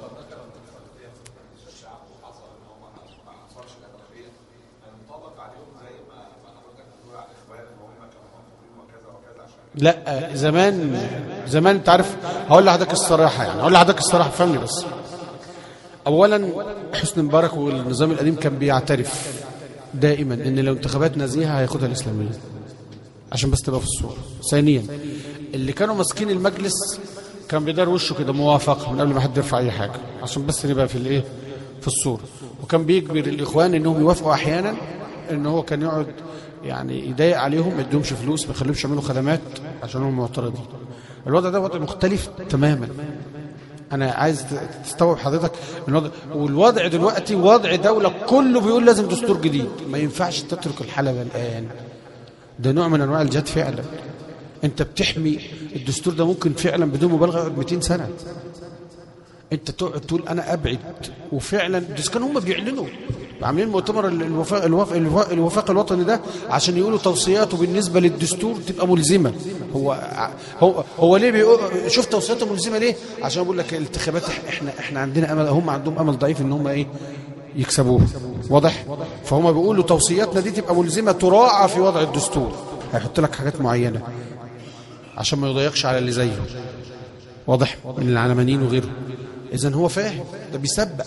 لا زمان زمان انت عارف هقول لحضرتك الصراحه يعني هقول لحضرتك الصراحه فهمني بس اولا حسني مبارك والنظام القديم كان بيعترف دائما ان لو انتخابات نزيهه هياخدها الاسلاميين عشان بس تبقى في الصوره ثانيا اللي كانوا ماسكين المجلس كان بيدار وشه كده موافقه من قبل ما حد يرفع اي حاجه عشان بس نبقى في الايه في الصوره وكان بيجبر الاخوان انهم يوافقوا احيانا ان هو كان يقعد يعني يضايق عليهم ما يديهمش فلوس ما يخليهمش يعملوا خدمات عشان هم معترضين الوضع ده وضع مختلف تماما انا عايز تستوعب حضرتك الوضع والوضع دلوقتي وضع دوله كله بيقول لازم دستور جديد ما ينفعش تترك الحلبة الان ده نوع من انواع الجد فعلا انت بتحمي الدستور ده ممكن فعلا بدون مبالغه يقعد 200 سنه انت تقعد تقول انا ابعد وفعلا بس كانوا هم بيعلنوا عاملين مؤتمر الوفاق, الوفاق, الوفاق, الوفاق الوطني ده عشان يقولوا توصياته بالنسبه للدستور تبقى ملزمه هو هو هو ليه بيقول شوف توصياته ملزمه ليه عشان بقول لك الانتخابات احنا احنا عندنا امل هم عندهم امل ضعيف ان هم ايه يكسبوه واضح فهم بيقولوا توصياتنا دي تبقى ملزمه تراعى في وضع الدستور هيحط لك حاجات معينه عشان ما يضيقش على اللي زيه واضح من العلمانيين وغيره اذا هو فاهم ده بيسبق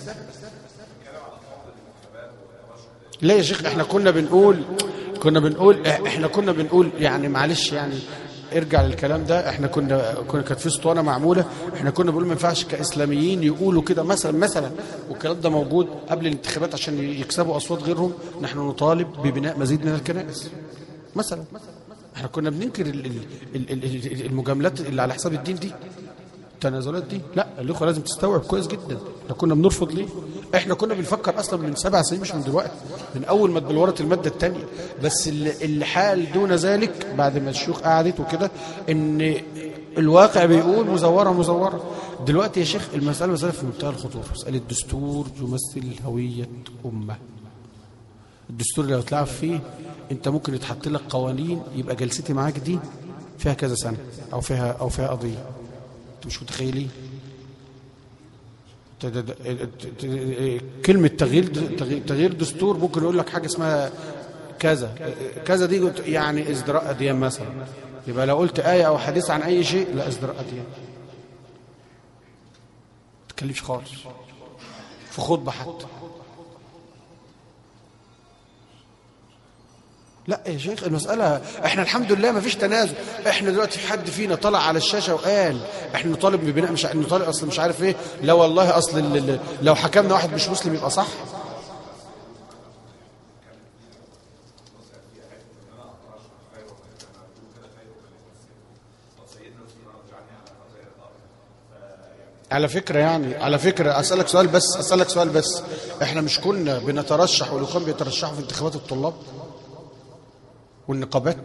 لا يا شيخ احنا كنا بنقول كنا بنقول احنا كنا بنقول يعني معلش يعني ارجع للكلام ده احنا كنا كنا كانت في اسطوانه معموله احنا كنا بنقول ما ينفعش كاسلاميين يقولوا كده مثلا مثلا والكلام ده موجود قبل الانتخابات عشان يكسبوا اصوات غيرهم نحن نطالب ببناء مزيد من الكنائس مثلا احنا كنا بننكر ال- ال- ال- ال- المجاملات اللي على حساب الدين دي التنازلات دي لا الاخوه لازم تستوعب كويس جدا احنا كنا بنرفض ليه احنا كنا بنفكر اصلا من سبع سنين مش من دلوقتي من اول ما اتبلورت الماده الثانيه بس اللي اللي حال دون ذلك بعد ما الشيوخ قعدت وكده ان الواقع بيقول مزوره مزوره دلوقتي يا شيخ المساله مساله في منتهى الخطوره مساله الدستور يمثل هويه امه الدستور اللي لو اتلعب فيه انت ممكن يتحط لك قوانين يبقى جلستي معاك دي فيها كذا سنه او فيها او فيها قضيه انتوا مش متخيلين ت- ت- ت- ت- كلمة تغيير تغيير- تغيير دستور ممكن يقول لك حاجة اسمها كذا كذا دي يعني ازدراء أديان مثلا يبقى لو قلت آية أو حديث عن أي شيء لا ازدراء أديان ما تتكلمش خالص في خطبة حتى لا يا شيخ المسألة احنا الحمد لله ما فيش تنازل احنا دلوقتي في حد فينا طلع على الشاشة وقال احنا نطالب ببناء مش نطالب اصل مش عارف ايه لا والله اصل ال- ال- لو حكمنا واحد مش مسلم يبقى صح على فكرة يعني على فكرة أسألك سؤال بس أسألك سؤال بس احنا مش كنا بنترشح والإخوان بيترشحوا في انتخابات الطلاب والنقابات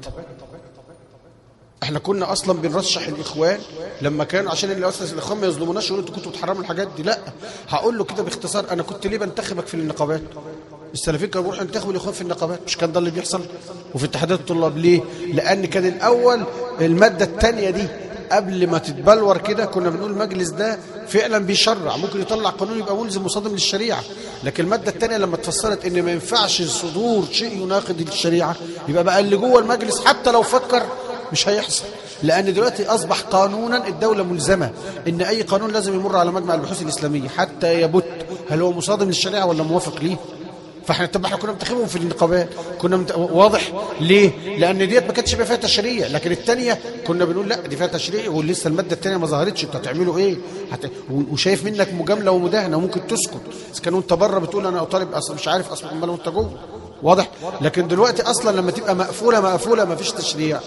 احنا كنا اصلا بنرشح الاخوان لما كانوا عشان اللي اصلا الاخوان ما يظلموناش يقولوا انتوا كنتوا بتحرموا الحاجات دي لا هقول له كده باختصار انا كنت ليه بنتخبك في النقابات السلفيين كانوا بيروحوا ينتخبوا الاخوان في النقابات مش كان ده اللي بيحصل وفي اتحادات الطلاب ليه لان كان الاول الماده الثانيه دي قبل ما تتبلور كده كنا بنقول المجلس ده فعلا بيشرع ممكن يطلع قانون يبقى ملزم مصادم للشريعه لكن الماده الثانيه لما اتفسرت ان ما ينفعش صدور شيء يناقض الشريعه يبقى بقى اللي جوه المجلس حتى لو فكر مش هيحصل لان دلوقتي اصبح قانونا الدوله ملزمه ان اي قانون لازم يمر على مجمع البحوث الاسلاميه حتى يبت هل هو مصادم للشريعه ولا موافق ليه فاحنا طب احنا كنا منتخبهم في النقابات كنا مت... واضح ليه لان ديت ما كانتش بقى فيها تشريع لكن الثانيه كنا بنقول لا دي فيها تشريع ولسه الماده الثانيه ما ظهرتش انتوا هتعملوا ايه هت... و- وشايف منك مجامله ومداهنه وممكن تسكت اذا كانوا انت بره بتقول انا اطالب اصلا مش عارف اصلا امال وانت جوه واضح لكن دلوقتي اصلا لما تبقى مقفوله مقفوله ما فيش تشريع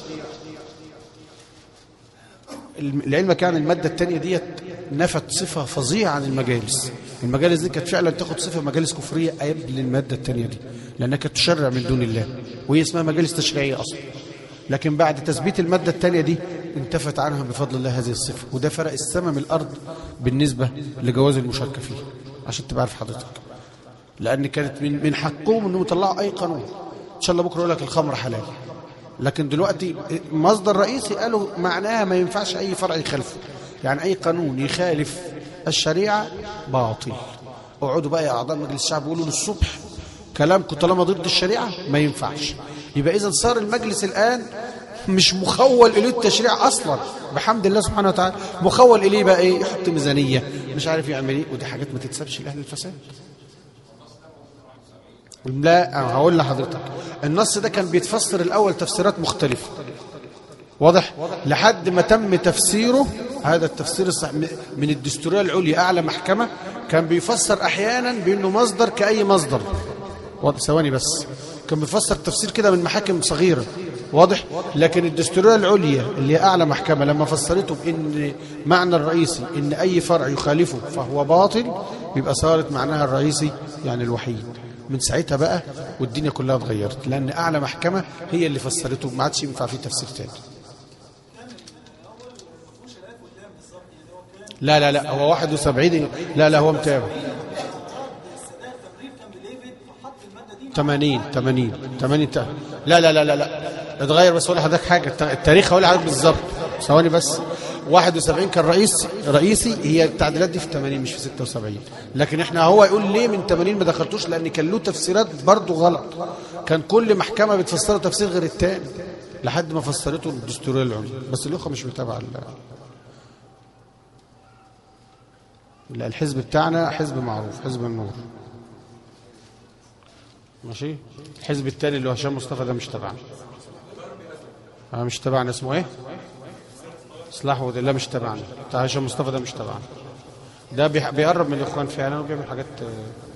لعلمك يعني المادة الثانية ديت نفت صفة فظيعة عن المجالس المجالس دي كانت فعلا تاخد صفة مجالس كفرية قبل المادة الثانية دي لأنها كانت تشرع من دون الله وهي اسمها مجالس تشريعية أصلا لكن بعد تثبيت المادة الثانية دي انتفت عنها بفضل الله هذه الصفة وده فرق السماء من الأرض بالنسبة لجواز المشاركة فيه عشان تبقى عارف حضرتك لأن كانت من من حقهم إنهم يطلعوا أي قانون إن شاء الله بكرة يقول لك الخمر حلال لكن دلوقتي مصدر رئيسي قالوا معناها ما ينفعش أي فرع يخالفه يعني أي قانون يخالف الشريعة باطل اقعدوا بقى يا أعضاء مجلس الشعب يقولوا للصبح كلامكم طالما ضد الشريعة ما ينفعش يبقى إذا صار المجلس الآن مش مخول اليه التشريع اصلا بحمد الله سبحانه وتعالى مخول اليه بقى ايه يحط ميزانيه مش عارف يعمل ايه ودي حاجات ما تتسابش لاهل الفساد لا أنا هقول لحضرتك النص ده كان بيتفسر الاول تفسيرات مختلفه واضح لحد ما تم تفسيره هذا التفسير الصح من الدستورية العليا أعلى محكمة كان بيفسر أحيانا بأنه مصدر كأي مصدر واضح ثواني بس كان بيفسر تفسير كده من محاكم صغيرة واضح لكن الدستورية العليا اللي هي أعلى محكمة لما فسرته بأن معنى الرئيسي أن أي فرع يخالفه فهو باطل يبقى صارت معناها الرئيسي يعني الوحيد من ساعتها بقى والدنيا كلها اتغيرت لأن أعلى محكمة هي اللي فسرته ما عادش ينفع فيه تفسير تاني لا لا لا هو 71 لا لا هو متابع 80 80 80 تا- لا لا لا لا لا اتغير بس اقول لحضرتك حاجه الت- التاريخ هقول لحضرتك بالظبط ثواني بس 71 كان رئيس رئيسي هي التعديلات دي في 80 مش في 76 لكن احنا هو يقول ليه من 80 ما دخلتوش لان كان له تفسيرات برضه غلط كان كل محكمه بتفسره تفسير غير التاني لحد ما فسرته الدستوريه العليا بس الاخوه مش متابعه ال- لا الحزب بتاعنا حزب معروف حزب النور ماشي الحزب التاني اللي هو هشام مصطفى ده مش تبعنا اه مش تبعنا اسمه ايه اصلاح ودي لا مش تبعنا بتاع هشام مصطفى ده مش تبعنا ده بيح- بيقرب من الاخوان فعلا وبيعمل حاجات آه،